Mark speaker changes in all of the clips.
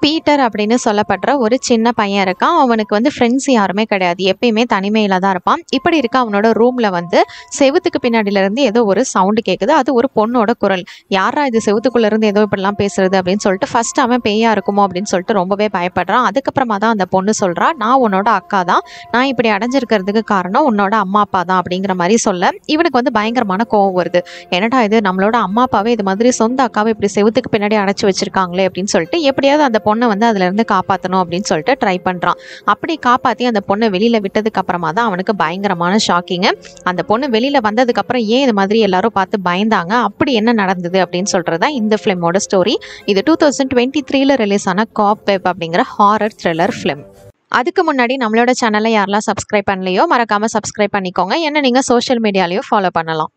Speaker 1: Peter அப்படின்னு சொல்லப்படுற ஒரு சின்ன பையன் இருக்கான் அவனுக்கு வந்து ஃப்ரெண்ட்ஸ் யாருமே கிடையாது எப்பயுமே தனிமையில் தான் இருப்பான் இப்படி இருக்க அவனோட ரூமில் வந்து செவுத்துக்கு பின்னாடியில இருந்து ஏதோ ஒரு சவுண்டு கேட்குது அது ஒரு பொண்ணோட குரல் யாரா இது செவுத்துக்குள்ள இருந்து ஏதோ இப்படிலாம் பேசுறது அப்படின்னு சொல்லிட்டு ஃபர்ஸ்ட் அவன் பேயா இருக்குமோ அப்படின்னு சொல்லிட்டு ரொம்பவே பயப்படுறான் அதுக்கப்புறமா தான் அந்த பொண்ணு சொல்றா நான் உன்னோட அக்கா தான் நான் இப்படி அடைஞ்சிருக்கிறதுக்கு காரணம் உன்னோட அம்மா அப்பா தான் அப்படிங்கிற மாதிரி சொல்ல இவனுக்கு வந்து பயங்கரமான கோவம் வருது என்னடா இது நம்மளோட அம்மா அப்பாவே இது மாதிரி சொந்த அக்காவை இப்படி செவுத்துக்கு பின்னாடி அடைச்சு வச்சிருக்காங்களே அப்படின்னு சொல்லிட்டு எப்படியாவது அந்த பொண்ணை வந்து அதுல இருந்து காப்பாற்றணும் அப்படின்னு சொல்லிட்டு ட்ரை பண்றான் அப்படி காப்பாத்தி அந்த பொண்ணை வெளியில விட்டதுக்கு அப்புறமா தான் அவனுக்கு பயங்கரமான ஷாக்கிங்கு அந்த பொண்ணு வெளியில வந்ததுக்கு அப்புறம் ஏன் இது மாதிரி எல்லாரும் பார்த்து பயந்தாங்க அப்படி என்ன நடந்தது அப்படின்னு சொல்றதா இந்த ஃபிலிமோட ஸ்டோரி இது டூ தௌசண்ட் டுவெண்ட்டி த்ரீல ரிலீஸ் ஆன காப் வெப் அப்படிங்கிற ஹாரர் த்ரில்லர் ஃபிலிம் அதுக்கு முன்னாடி நம்மளோட சேனலை யாரெல்லாம் சப்ஸ்கிரைப் பண்ணலையோ மறக்காம சப்ஸ்கிரைப் பண்ணிக்கோங்க என்ன நீங்க சோஷியல் மீடியாலயும் ஃபாலோ பண்ணலாம்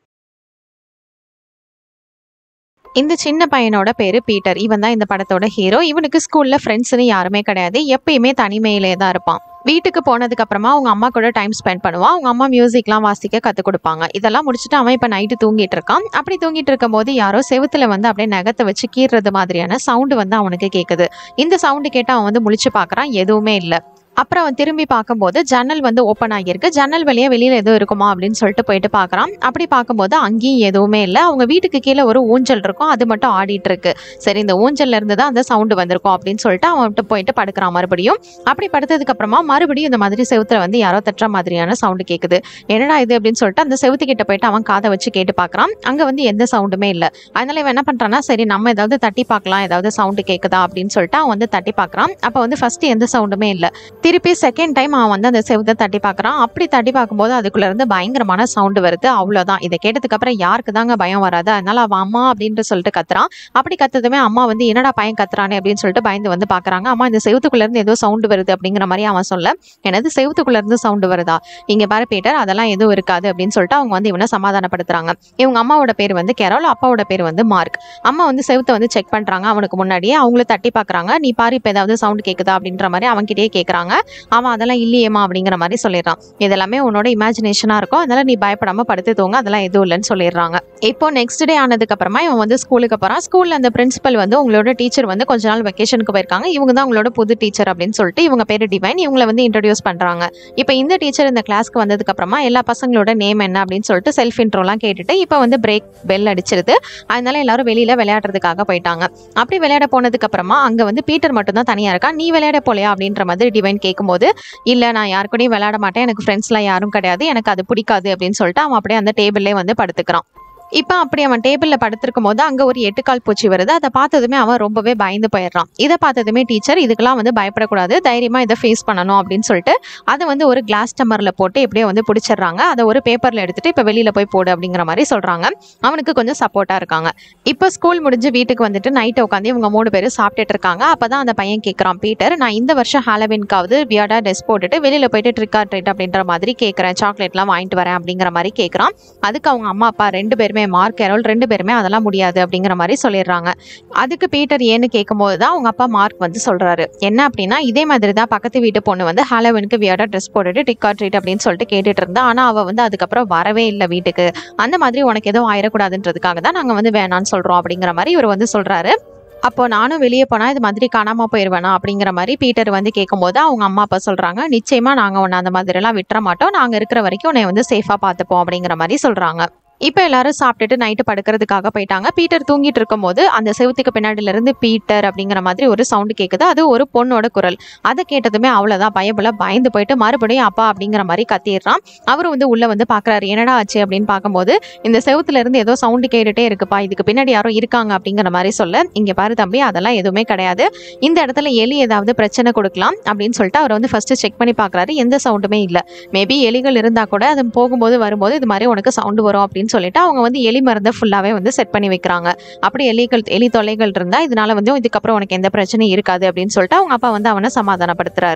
Speaker 1: இந்த சின்ன பையனோட பேரு பீட்டர் இவன் தான் இந்த படத்தோட ஹீரோ இவனுக்கு ஸ்கூல்ல ஃப்ரெண்ட்ஸ்னு யாருமே கிடையாது எப்பயுமே தனிமையிலே தான் இருப்பான் வீட்டுக்கு போனதுக்கு அப்புறமா அவங்க அம்மா கூட டைம் ஸ்பெண்ட் பண்ணுவான் அவங்க அம்மா மியூசிக்லாம் வாசிக்க கற்றுக் கொடுப்பாங்க இதெல்லாம் முடிச்சுட்டு அவன் இப்போ நைட்டு தூங்கிட்டு இருக்கான் அப்படி தூங்கிட்டு இருக்கும் போது யாரோ செவுத்துல வந்து அப்படியே நகத்தை வச்சு கீறுறது மாதிரியான சவுண்டு வந்து அவனுக்கு கேட்குது இந்த சவுண்டு கேட்டு அவன் வந்து முழிச்சு பார்க்கறான் எதுவுமே இல்லை அப்புறம் அவன் திரும்பி பார்க்கும்போது ஜன்னல் வந்து ஓப்பன் ஆகியிருக்கு ஜன்னல் வழியா வெளியில எதுவும் இருக்குமா அப்படின்னு சொல்லிட்டு போயிட்டு பார்க்கறான் அப்படி பார்க்கும்போது அங்கேயும் எதுவுமே இல்லை அவங்க வீட்டுக்கு கீழே ஒரு ஊஞ்சல் இருக்கும் அது மட்டும் ஆடிட்டு இருக்கு சரி இந்த ஊஞ்சல்ல இருந்து தான் அந்த சவுண்டு வந்திருக்கும் அப்படின்னு சொல்லிட்டு அவன் போயிட்டு படுக்கிறான் மறுபடியும் அப்படி படுத்ததுக்கு அப்புறமா மறுபடியும் இந்த மாதிரி செவுத்துல வந்து யாரோ தட்டுற மாதிரியான சவுண்டு கேட்குது என்னடா இது அப்படின்னு சொல்லிட்டு அந்த செவுத்து கிட்ட போயிட்டு அவன் காதை வச்சு கேட்டு பார்க்கறான் அங்க வந்து எந்த சவுண்டுமே இல்லை அதனால இவன் என்ன பண்றான்னா சரி நம்ம ஏதாவது தட்டி பார்க்கலாம் ஏதாவது சவுண்டு கேட்குதா அப்படின்னு சொல்லிட்டு அவன் வந்து தட்டி பார்க்கறான் அப்ப வந்து ஃபர்ஸ்ட் எந்த சவுண்டுமே இல்லை திருப்பி செகண்ட் டைம் அவன் வந்து அந்த செவுத்தை தட்டி பார்க்கறான் அப்படி தட்டி பார்க்கும்போது அதுக்குள்ள இருந்து பயங்கரமான சவுண்டு வருது அவ்வளவுதான் இதை கேட்டதுக்கு அப்புறம் யாருக்கு தாங்க பயம் வராது அதனால அவன் அம்மா அப்படின்ட்டு சொல்லிட்டு கத்துறான் அப்படி கத்ததுமே அம்மா வந்து என்னடா பையன் கத்துறானே அப்படின்னு சொல்லிட்டு பயந்து வந்து பாக்குறாங்க அம்மா இந்த செவுத்துக்குள்ள இருந்து ஏதோ சவுண்டு வருது அப்படிங்கிற மாதிரி அவன் சொல்ல எனது செவுத்துக்குள்ள இருந்து சவுண்டு வருதா இங்க பாரு பீட்டர் அதெல்லாம் எதுவும் இருக்காது அப்படின்னு சொல்லிட்டு அவங்க வந்து இவனை சமாதானப்படுத்துறாங்க இவங்க அம்மாவோட பேர் வந்து கேரோல் அப்பாவோட பேர் வந்து மார்க் அம்மா வந்து செவுத்தை வந்து செக் பண்றாங்க அவனுக்கு முன்னாடியே அவங்கள தட்டி பாக்குறாங்க நீ பாரு இப்ப ஏதாவது சவுண்ட் கேக்குதா அப்படின்ற மாதிரி அவன்கிட்டயே கேக்குறாங்க அவன் அதெல்லாம் இல்லையேம்மா அப்படிங்கிற மாதிரி சொல்லிடுறான் இதெல்லாமே உன்னோட இமேஜினேஷனா இருக்கும் அதனால நீ பயப்படாம படுத்து தூங்க அதெல்லாம் எதுவும் இல்லைன்னு சொல்லிடுறாங்க இப்போ நெக்ஸ்ட் டே ஆனதுக்கு அப்புறமா இவன் வந்து ஸ்கூலுக்கு போறான் ஸ்கூல்ல அந்த பிரின்சிபல் வந்து உங்களோட டீச்சர் வந்து கொஞ்ச நாள் வெக்கேஷனுக்கு போயிருக்காங்க இவங்க தான் உங்களோட புது டீச்சர் அப்படின்னு சொல்லிட்டு இவங்க பேரு டிவைன் இவங்கள வந்து இன்ட்ரடியூஸ் பண்றாங்க இப்போ இந்த டீச்சர் இந்த கிளாஸ்க்கு வந்ததுக்கு அப்புறமா எல்லா பசங்களோட நேம் என்ன அப்படின்னு சொல்லிட்டு செல்ஃப் இன்ட்ரோலாம் கேட்டுட்டு இப்போ வந்து பிரேக் பெல் அடிச்சிருது அதனால எல்லாரும் வெளியில விளையாடுறதுக்காக போயிட்டாங்க அப்படி விளையாட போனதுக்கு அப்புறமா அங்க வந்து பீட்டர் மட்டும் தான் தனியா இருக்கா நீ விளையாட போலையா அப்படின்ற மாதிரி டிவைன் கேட்கும்போது இல்ல நான் யாரு கூடயும் விளையாட மாட்டேன் எனக்கு ஃப்ரெண்ட்ஸ்லாம் யாரும் கிடையாது எனக்கு அது பிடிக்காது அப்படின்னு சொல்லிட்டு அவன் அப்படியே அந்த டேபிள்லே வந்து படுத்துக்கிறான் இப்போ அப்படி அவன் டேபிளில் படுத்திருக்கும் போது அங்கே ஒரு எட்டுக்கால் பூச்சி வருது அதை பார்த்ததுமே அவன் ரொம்பவே பயந்து போயிடுறான் இதை பார்த்ததுமே டீச்சர் இதுக்கெல்லாம் வந்து பயப்படக்கூடாது தைரியமாக இதை ஃபேஸ் பண்ணணும் அப்படின்னு சொல்லிட்டு அதை வந்து ஒரு கிளாஸ் டம்மரில் போட்டு எப்படியோ வந்து பிடிச்சிடுறாங்க அதை ஒரு பேப்பரில் எடுத்துட்டு இப்போ வெளியில் போய் போடு அப்படிங்கிற மாதிரி சொல்கிறாங்க அவனுக்கு கொஞ்சம் சப்போர்ட்டாக இருக்காங்க இப்போ ஸ்கூல் முடிஞ்சு வீட்டுக்கு வந்துட்டு நைட்டை உட்காந்து இவங்க மூணு பேரும் சாப்பிட்டுட்டு இருக்காங்க அப்போ தான் அந்த பையன் கேட்குறான் பீட்டர் நான் இந்த வருஷம் ஹாலவின்காவது வியாடா ட்ரெஸ் போட்டுட்டு வெளியில் போயிட்டு ட்ரிக் ஆர் ட்ரீட் அப்படின்ற மாதிரி கேட்குறேன் சாக்லேட்லாம் வாங்கிட்டு வரேன் அப்படிங்கிற மாதிரி கேட்குறான் அதுக்கு அவங்க அம்மா அப்பா ரெண்டு பேருமே மார்க் கேரோல் ரெண்டு பேருமே அதெல்லாம் முடியாது அப்படிங்கிற மாதிரி சொல்லிடுறாங்க அதுக்கு பீட்டர் ஏன்னு கேட்கும்போது தான் அவங்க அப்பா மார்க் வந்து சொல்றாரு என்ன அப்படின்னா இதே மாதிரி தான் பக்கத்து வீட்டு பொண்ணு வந்து ஹாலோவினுக்கு வியர்டா ட்ரெஸ் போட்டுட்டு டிக் ஆர் ட்ரீட் அப்படின்னு சொல்லிட்டு கேட்டுட்டு இருந்தா ஆனா அவ வந்து அதுக்கப்புறம் வரவே இல்லை வீட்டுக்கு அந்த மாதிரி உனக்கு எதுவும் ஆயிடக்கூடாதுன்றதுக்காக தான் நாங்க வந்து வேணான்னு சொல்றோம் அப்படிங்கிற மாதிரி இவர் வந்து சொல்றாரு அப்போ நானும் வெளியே போனா இது மாதிரி காணாம போயிடுவேனா அப்படிங்கிற மாதிரி பீட்டர் வந்து கேட்கும்போது அவங்க அம்மா அப்பா சொல்றாங்க நிச்சயமா நாங்க உன்னை அந்த மாதிரி எல்லாம் விட்டுற மாட்டோம் நாங்க இருக்கிற வரைக்கும் உன்னை வந்து சேஃபா பார்த்துப்போம் அப்படிங்கிற மாதிரி சொல்றாங்க இப்போ எல்லாரும் சாப்பிட்டுட்டு நைட்டு படுக்கிறதுக்காக போயிட்டாங்க பீட்டர் தூங்கிட்டு இருக்கும்போது அந்த செவுத்துக்கு பின்னாடில இருந்து பீட்டர் அப்படிங்கிற மாதிரி ஒரு சவுண்டு கேட்குது அது ஒரு பொண்ணோட குரல் அதை கேட்டதுமே அவ்வளோதான் பயபுல பயந்து போயிட்டு மறுபடியும் அப்பா அப்படிங்கிற மாதிரி கத்திடுறான் அவர் வந்து உள்ள வந்து பார்க்குறாரு என்னடா ஆச்சு அப்படின்னு பார்க்கும்போது இந்த செவுத்துல இருந்து ஏதோ சவுண்டு கேட்டுட்டே இருக்குப்பா இதுக்கு பின்னாடி யாரோ இருக்காங்க அப்படிங்கிற மாதிரி சொல்ல இங்க பாரு தம்பி அதெல்லாம் எதுவுமே கிடையாது இந்த இடத்துல எலி ஏதாவது பிரச்சனை கொடுக்கலாம் அப்படின்னு சொல்லிட்டு அவர் வந்து ஃபர்ஸ்ட் செக் பண்ணி பார்க்குறாரு எந்த சவுண்டுமே இல்லை மேபி எலிகள் இருந்தா கூட அது போகும்போது வரும்போது இது மாதிரி உனக்கு சவுண்டு வரும் அப்படின்னு சொல்லிட்டு அவங்க வந்து எலி மருந்தை ஃபுல்லாவே வந்து செட் பண்ணி வைக்கிறாங்க அப்படி எலிகள் எலி தொல்லைகள் இருந்தா இதனால வந்து இதுக்கப்புறம் உனக்கு எந்த பிரச்சனையும் இருக்காது அப்படின்னு சொல்லிட்டு அவங்க அப்பா வந்து அவனை சமாதானப்படுத்துறாரு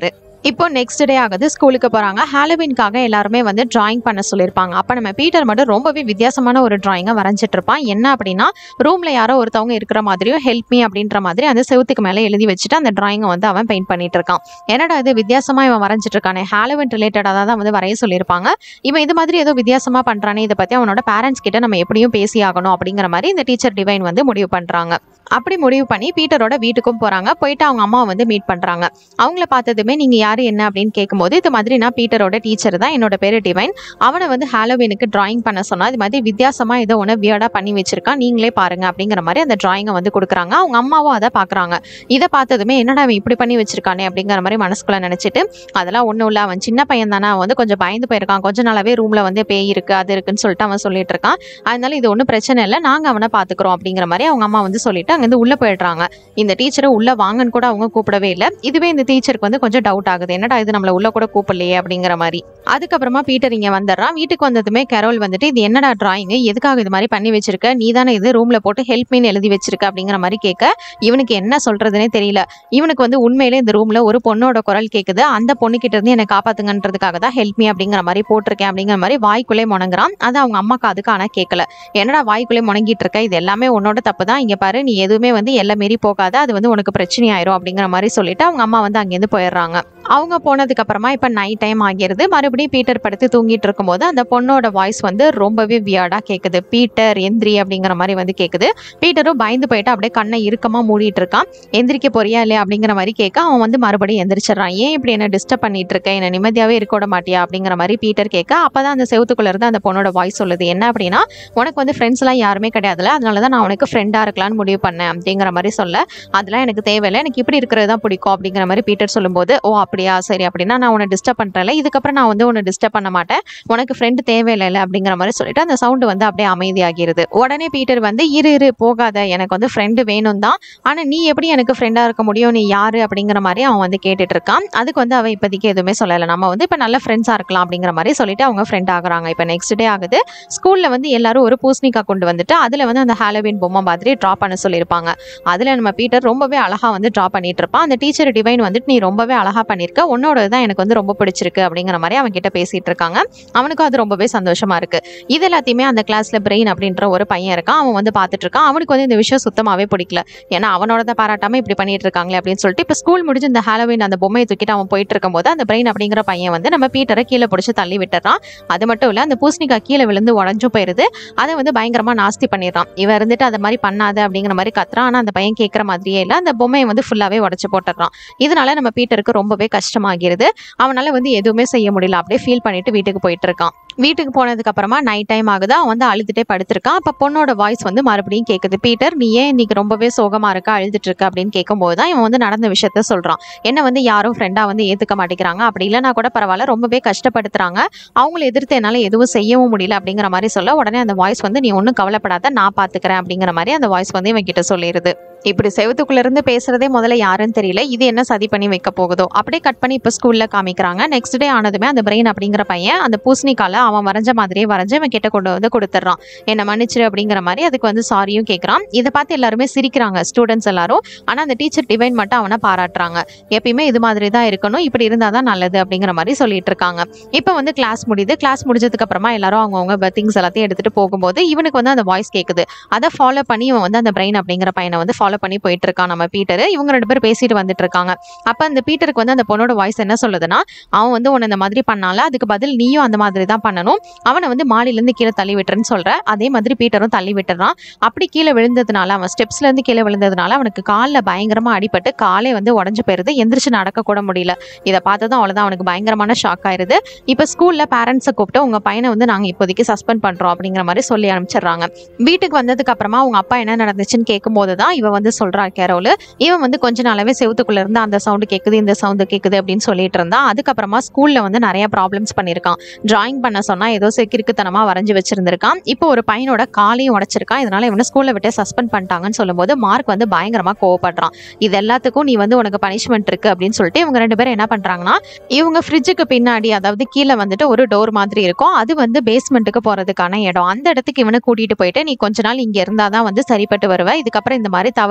Speaker 1: இப்போ நெக்ஸ்ட் டே ஆகுது ஸ்கூலுக்கு போகிறாங்க ஹாலோவின்காக எல்லாருமே வந்து டிராயிங் பண்ண சொல்லியிருப்பாங்க அப்போ நம்ம பீட்டர் மட்டும் ரொம்பவே வித்தியாசமான ஒரு டிராயிங்கை வரைஞ்சிட்டு இருப்பான் என்ன அப்படின்னா ரூமில் யாரோ ஒருத்தவங்க இருக்கிற மாதிரியும் ஹெல்ப் மீ அப்படின்ற மாதிரி அந்த செவுத்துக்கு மேலே எழுதி வச்சுட்டு அந்த டிராயிங்கை வந்து அவன் பெயிண்ட் பண்ணிட்டு இருக்கான் என்னடா இது வித்தியாசமாக இவன் வரைஞ்சிட்டு இருக்கானே ஹாலோவின் ரிலேட்டடாக தான் வந்து வரைய சொல்லியிருப்பாங்க இவன் இது மாதிரி ஏதோ வித்தியாசமாக பண்ணுறானே இதை பற்றி அவனோட பேரண்ட்ஸ் கிட்ட நம்ம எப்படியும் பேசி ஆகணும் அப்படிங்கிற மாதிரி இந்த டீச்சர் டிவைன் வந்து முடிவு பண்ணுறாங்க அப்படி முடிவு பண்ணி பீட்டரோட வீட்டுக்கும் போகிறாங்க போயிட்டு அவங்க அம்மாவை வந்து மீட் பண்ணுறாங்க அவங்கள பார்த்ததுமே நீங்கள் யார் என்ன அப்படின்னு கேட்கும்போது இது மாதிரி நான் பீட்டரோட டீச்சர் தான் என்னோட பேர் டிவைன் அவனை வந்து ஹாலோவினுக்கு டிராயிங் பண்ண சொன்னா இது மாதிரி வித்தியாசமாக ஏதோ ஒன்று வியர்டாக பண்ணி வச்சிருக்கான் நீங்களே பாருங்க அப்படிங்கிற மாதிரி அந்த டிராயிங்கை வந்து கொடுக்குறாங்க அவங்க அம்மாவும் அதை பார்க்குறாங்க இதை பார்த்ததுமே என்னடா அவன் இப்படி பண்ணி வச்சிருக்கானே அப்படிங்கிற மாதிரி மனசுக்குள்ள நினச்சிட்டு அதெல்லாம் ஒன்றும் இல்லை அவன் சின்ன பையன் தானே அவன் வந்து கொஞ்சம் பயந்து போயிருக்கான் கொஞ்ச நாளாவே ரூமில் வந்து பேய் இருக்கு அது இருக்குன்னு சொல்லிட்டு அவன் சொல்லிட்டு இருக்கான் அதனால இது ஒன்றும் பிரச்சனை இல்லை நாங்கள் அவனை பார்த்துக்குறோம் அப்படிங்கிற மாதிரி அவங்க அம்மா வந்து சொல்லிட்டு அங்கேருந்து உள்ளே போயிடுறாங்க இந்த டீச்சரை உள்ள வாங்கன்னு கூட அவங்க கூப்பிடவே இல்லை இதுவே இந்த டீச்சருக்கு வந்து கொஞ்சம் டவுட் ஆகுது என்னடா இது நம்மள உள்ள கூட கூப்பிடலையே அப்படிங்கிற மாதிரி அதுக்கப்புறமா பீட்டர் இங்க வந்துடுறான் வீட்டுக்கு வந்ததுமே கரோல் வந்துட்டு இது என்னடா டிராயிங் எதுக்காக இது மாதிரி பண்ணி வச்சிருக்க நீ தானே இது ரூம்ல போட்டு ஹெல்ப் மீன் எழுதி வச்சிருக்க அப்படிங்கிற மாதிரி கேட்க இவனுக்கு என்ன சொல்றதுனே தெரியல இவனுக்கு வந்து உண்மையிலே இந்த ரூம்ல ஒரு பொண்ணோட குரல் கேக்குது அந்த பொண்ணு கிட்ட இருந்து என்னை காப்பாத்துங்கன்றதுக்காக தான் ஹெல்ப் மீ அப்படிங்கிற மாதிரி போட்டிருக்கேன் அப்படிங்கிற மாதிரி வாய்க்குள்ளே முணங்குறான் அது அவங்க அம்மாக்கு அதுக்கு ஆனா கேட்கல என்னடா வாய்க்குள்ளே முணங்கிட்டு இருக்க இது எல்லாமே உன்னோட தப்பு தான் இங்க பாரு நீ எதுவுமே வந்து எல்லாம் மீறி போகாத அது வந்து உனக்கு பிரச்சனை ஆயிரும் அப்படிங்கிற மாதிரி சொல்லிட்டு அவங்க அம்மா வந்து அங்கேருந்து போயிடுறாங்க அவங்க போனதுக்கு அப்புறமா இப்ப நைட் டைம் ஆகிருது மறுபடியும் பீட்டர் படுத்து தூங்கிட்டு இருக்கும்போது அந்த பொண்ணோட வாய்ஸ் வந்து ரொம்பவே வியர்டா கேக்குது பீட்டர் எந்திரி அப்படிங்கிற மாதிரி வந்து கேக்குது பீட்டரும் பயந்து போயிட்டு அப்படியே கண்ணை இறுக்கமா மூடிட்டு இருக்கான் எந்திரிக்க போறியா இல்லையா அப்படிங்கிற மாதிரி கேட்க அவன் வந்து மறுபடியும் எந்திரிச்சிடறான் ஏன் இப்படி என்ன டிஸ்டர்ப் பண்ணிட்டு இருக்க என்ன நிம்மதியாவே இருக்க விட மாட்டியா அப்படிங்கிற மாதிரி பீட்டர் கேட்க அப்பதான் அந்த செவத்துக்குள்ள இருந்து அந்த பொண்ணோட வாய்ஸ் சொல்லுது என்ன அப்படின்னா உனக்கு வந்து ஃப்ரெண்ட்ஸ் எல்லாம் யாருமே கிடையாதுல அதனால தான் நான் உனக்கு ஃப்ரெண்டா இருக்கலாம்னு முடிவு பண்ணேன் அப்படிங்கிற மாதிரி சொல்ல அதெல்லாம் எனக்கு தேவையில்லை எனக்கு இப்படி இருக்கிறது தான் பிடிக்கும் அப்படிங்கிற மாதிரி பீட்டர் சொல்லும்போது ஓ அப்படியா சரி அப்படின்னா நான் உன்னை டிஸ்டர்ப் பண்றேன்ல இதுக்கப்புறம் நான் வந்து உன்னை டிஸ்டர்ப் பண்ண மாட்டேன் உனக்கு ஃப்ரெண்டு தேவையில்லை அப்படிங்கிற மாதிரி சொல்லிட்டு அந்த சவுண்டு வந்து அப்படியே அமைதியாகிறது உடனே பீட்டர் வந்து இரு இரு போகாத எனக்கு வந்து ஃப்ரெண்டு வேணும் தான் ஆனா நீ எப்படி எனக்கு ஃப்ரெண்டா இருக்க முடியும் நீ யாரு அப்படிங்கிற மாதிரி அவன் வந்து கேட்டுட்டு இருக்கான் அதுக்கு வந்து அவன் இப்போதைக்கு எதுவுமே சொல்லலை நம்ம வந்து இப்போ நல்ல ஃப்ரெண்ட்ஸா இருக்கலாம் அப்படிங்கிற மாதிரி சொல்லிட்டு அவங்க ஃப்ரெண்ட் ஆகுறாங்க இப்போ நெக்ஸ்ட் டே ஆகுது ஸ்கூல்ல வந்து எல்லாரும் ஒரு பூசணிக்காய் கொண்டு வந்துட்டு அதுல வந்து அந்த ஹாலோவின் பொம்மை மாதிரி ட்ரா பண்ண சொல்லியிருப்பாங்க அதுல நம்ம பீட்டர் ரொம்பவே அழகா வந்து ட்ரா பண்ணிட்டு இருப்பான் அந்த டீச்சர் டிவைன் வந்துட்டு நீ ரொம்பவே அழகா பண்ணிருக்க உன்னோட தான் எனக்கு வந்து ரொம்ப பிடிச்சிருக்கு அப்படிங்கிற மாதிரி அவன் கிட்ட பேசிட்டு இருக்காங்க அவனுக்கும் அது ரொம்பவே சந்தோஷமா இருக்கு இது எல்லாத்தையுமே அந்த கிளாஸ்ல பிரெயின் அப்படின்ற ஒரு பையன் இருக்கான் அவன் வந்து பார்த்துட்டு இருக்கான் அவனுக்கு வந்து இந்த விஷயம் சுத்தமாவே பிடிக்கல ஏன்னா அவனோட தான் பாராட்டாம இப்படி பண்ணிட்டு இருக்காங்களே அப்படின்னு சொல்லிட்டு இப்போ ஸ்கூல் முடிஞ்சு இந்த ஹாலோவின் அந்த பொம்மையை தூக்கிட்டு அவன் போயிட்டு இருக்கும்போது அந்த பிரெயின் அப்படிங்கிற பையன் வந்து நம்ம பீட்டரை கீழே பிடிச்சி தள்ளி விட்டுறான் அது மட்டும் இல்ல அந்த பூசணிக்காய் கீழே விழுந்து உடஞ்சும் போயிருது அதை வந்து பயங்கரமா நாஸ்தி பண்ணிடுறான் இவன் இருந்துட்டு அதை மாதிரி பண்ணாத அப்படிங்கிற மாதிரி கத்துறான் ஆனா அந்த பையன் கேட்கற மாதிரியே இல்ல அந்த பொம்மையை வந்து ஃபுல்லாவே உடச்சு போட்டுறான் இதனால நம்ம பீட்டருக்கு ரொம்பவே கஷ்டமாகிறது அவனால வந்து எதுவுமே செய்ய முடியல அப்படியே ஃபீல் பண்ணிட்டு வீட்டுக்கு போயிட்டு இருக்கான் வீட்டுக்கு போனதுக்கு அப்புறமா நைட் டைம் ஆகுது அவன் வந்து அழுதுட்டே படுத்திருக்கான் அப்ப பொண்ணோட வாய்ஸ் வந்து மறுபடியும் கேக்குது பீட்டர் நீ ஏன் இன்னைக்கு ரொம்பவே சோகமா இருக்க அழுதுட்டு இருக்க அப்படின்னு கேட்கும்போது தான் இவன் வந்து நடந்த விஷயத்த சொல்றான் என்ன வந்து யாரும் ஃப்ரெண்டா வந்து ஏத்துக்க மாட்டேங்கிறாங்க அப்படி இல்லைனா கூட பரவாயில்ல ரொம்பவே கஷ்டப்படுத்துறாங்க அவங்கள எதிர்த்து என்னால எதுவும் செய்யவும் முடியல அப்படிங்கிற மாதிரி சொல்ல உடனே அந்த வாய்ஸ் வந்து நீ ஒன்றும் கவலைப்படாத நான் பாத்துக்கிறேன் அப்படிங்கிற மாதிரி அந்த வாய்ஸ் வந்து இவன் கிட்ட சொல்லிடுது இப்படி செவத்துக்குள்ள இருந்து பேசுறதே முதல்ல யாருன்னு தெரியல இது என்ன சதி பண்ணி வைக்க போகுதோ அப்படியே கட் பண்ணி இப்போ ஸ்கூல்ல காமிக்கிறாங்க நெக்ஸ்ட் டே ஆனதுமே அந்த பிரெயின் அப்படிங்கிற பையன் அந்த பூசணிக்கால அவன் வரைஞ்ச மாதிரியே வரைஞ்சு இவன் கிட்ட கொண்டு வந்து கொடுத்துட்றான் என்ன மன்னிச்சிரு அப்படிங்கிற மாதிரி அதுக்கு வந்து சாரியும் கேட்கறான் இதை பார்த்து எல்லாருமே சிரிக்கிறாங்க ஸ்டூடெண்ட்ஸ் எல்லாரும் ஆனா அந்த டீச்சர் டிவைன் மட்டும் அவனை பாராட்டுறாங்க எப்பயுமே இது மாதிரி தான் இருக்கணும் இப்படி இருந்தால் தான் நல்லது அப்படிங்கிற மாதிரி சொல்லிட்டு இருக்காங்க இப்போ வந்து கிளாஸ் முடியுது கிளாஸ் முடிஞ்சதுக்கு அப்புறமா எல்லாரும் அவங்கவுங்க திங்ஸ் எல்லாத்தையும் எடுத்துட்டு போகும்போது இவனுக்கு வந்து அந்த வாய்ஸ் கேட்குது அதை ஃபாலோ பண்ணி இவன் வந்து அந்த பிரெயின் அப்படிங்கிற பையனை வந்து ஃபாலோ பண்ணி போயிட்டு இருக்கான் நம்ம பீட்டர் இவங்க ரெண்டு பேரும் பேசிட்டு வந்துட்டு இருக்காங்க அப்ப அந்த பீட்டருக்கு வந்து அந்த பொண்ணோட வாய்ஸ் என்ன சொல்லுதுன்னா அவன் வந்து உன்னை இந்த மாதிரி பண்ணால அதுக்கு பதில் நீயும் அந்த மாதிரி தான் பண்ணணும் அவனை வந்து மாடியில இருந்து கீழே தள்ளி விட்டுறேன்னு சொல்ற அதே மாதிரி பீட்டரும் தள்ளி விட்டுறான் அப்படி கீழே விழுந்ததுனால அவன் ஸ்டெப்ஸ்ல இருந்து கீழே விழுந்ததுனால அவனுக்கு காலில் பயங்கரமா அடிபட்டு காலே வந்து உடஞ்சு போயிருது எந்திரிச்சு நடக்க கூட முடியல இதை பார்த்ததும் அவ்வளவுதான் அவனுக்கு பயங்கரமான ஷாக் ஆயிருது இப்போ ஸ்கூல்ல பேரண்ட்ஸை கூப்பிட்டு உங்க பையனை வந்து நாங்க இப்போதைக்கு சஸ்பெண்ட் பண்றோம் அப்படிங்கிற மாதிரி சொல்லி அனுப்பிச்சிடுறாங்க வீட்டுக்கு வந்ததுக்கு அப்புறமா அவங்க அப்பா என்ன நடந்துச்சுன்னு கேட்கும்போது தான் இவ வந்து சொல்றா கேரோல் இவன் வந்து கொஞ்ச நாளாவே செவத்துக்குள்ள இருந்து அந்த சவுண்டு கேக்குது இந்த சவுண்டு கேக்குது அப்படின்னு சொல்லிட்டு இருந்தான் அதுக்கப்புறமா ஸ்கூல்ல வந்து நிறைய ப்ராப்ளம்ஸ் பண்ணியிருக்கான் டிராயிங் பண்ண சொன்னா ஏதோ செக்கிருக்குத்தனமா வரைஞ்சு வச்சிருந்திருக்கான் இப்போ ஒரு பையனோட காலையும் உடைச்சிருக்கான் இதனால இவனை ஸ்கூல்ல விட்டு சஸ்பெண்ட் பண்ணிட்டாங்கன்னு சொல்லும்போது மார்க் வந்து பயங்கரமா கோவப்படுறான் இது எல்லாத்துக்கும் நீ வந்து உனக்கு பனிஷ்மெண்ட் இருக்கு அப்படின்னு சொல்லிட்டு இவங்க ரெண்டு பேரும் என்ன பண்றாங்கன்னா இவங்க ஃப்ரிட்ஜுக்கு பின்னாடி அதாவது கீழே வந்துட்டு ஒரு டோர் மாதிரி இருக்கும் அது வந்து பேஸ்மெண்ட்டுக்கு போறதுக்கான இடம் அந்த இடத்துக்கு இவனை கூட்டிட்டு போயிட்டு நீ கொஞ்ச நாள் இங்க இருந்தாதான் வந்து சரிப்பட்டு வருவ இதுக்கப்புறம் இந்த மாதிரி தவறு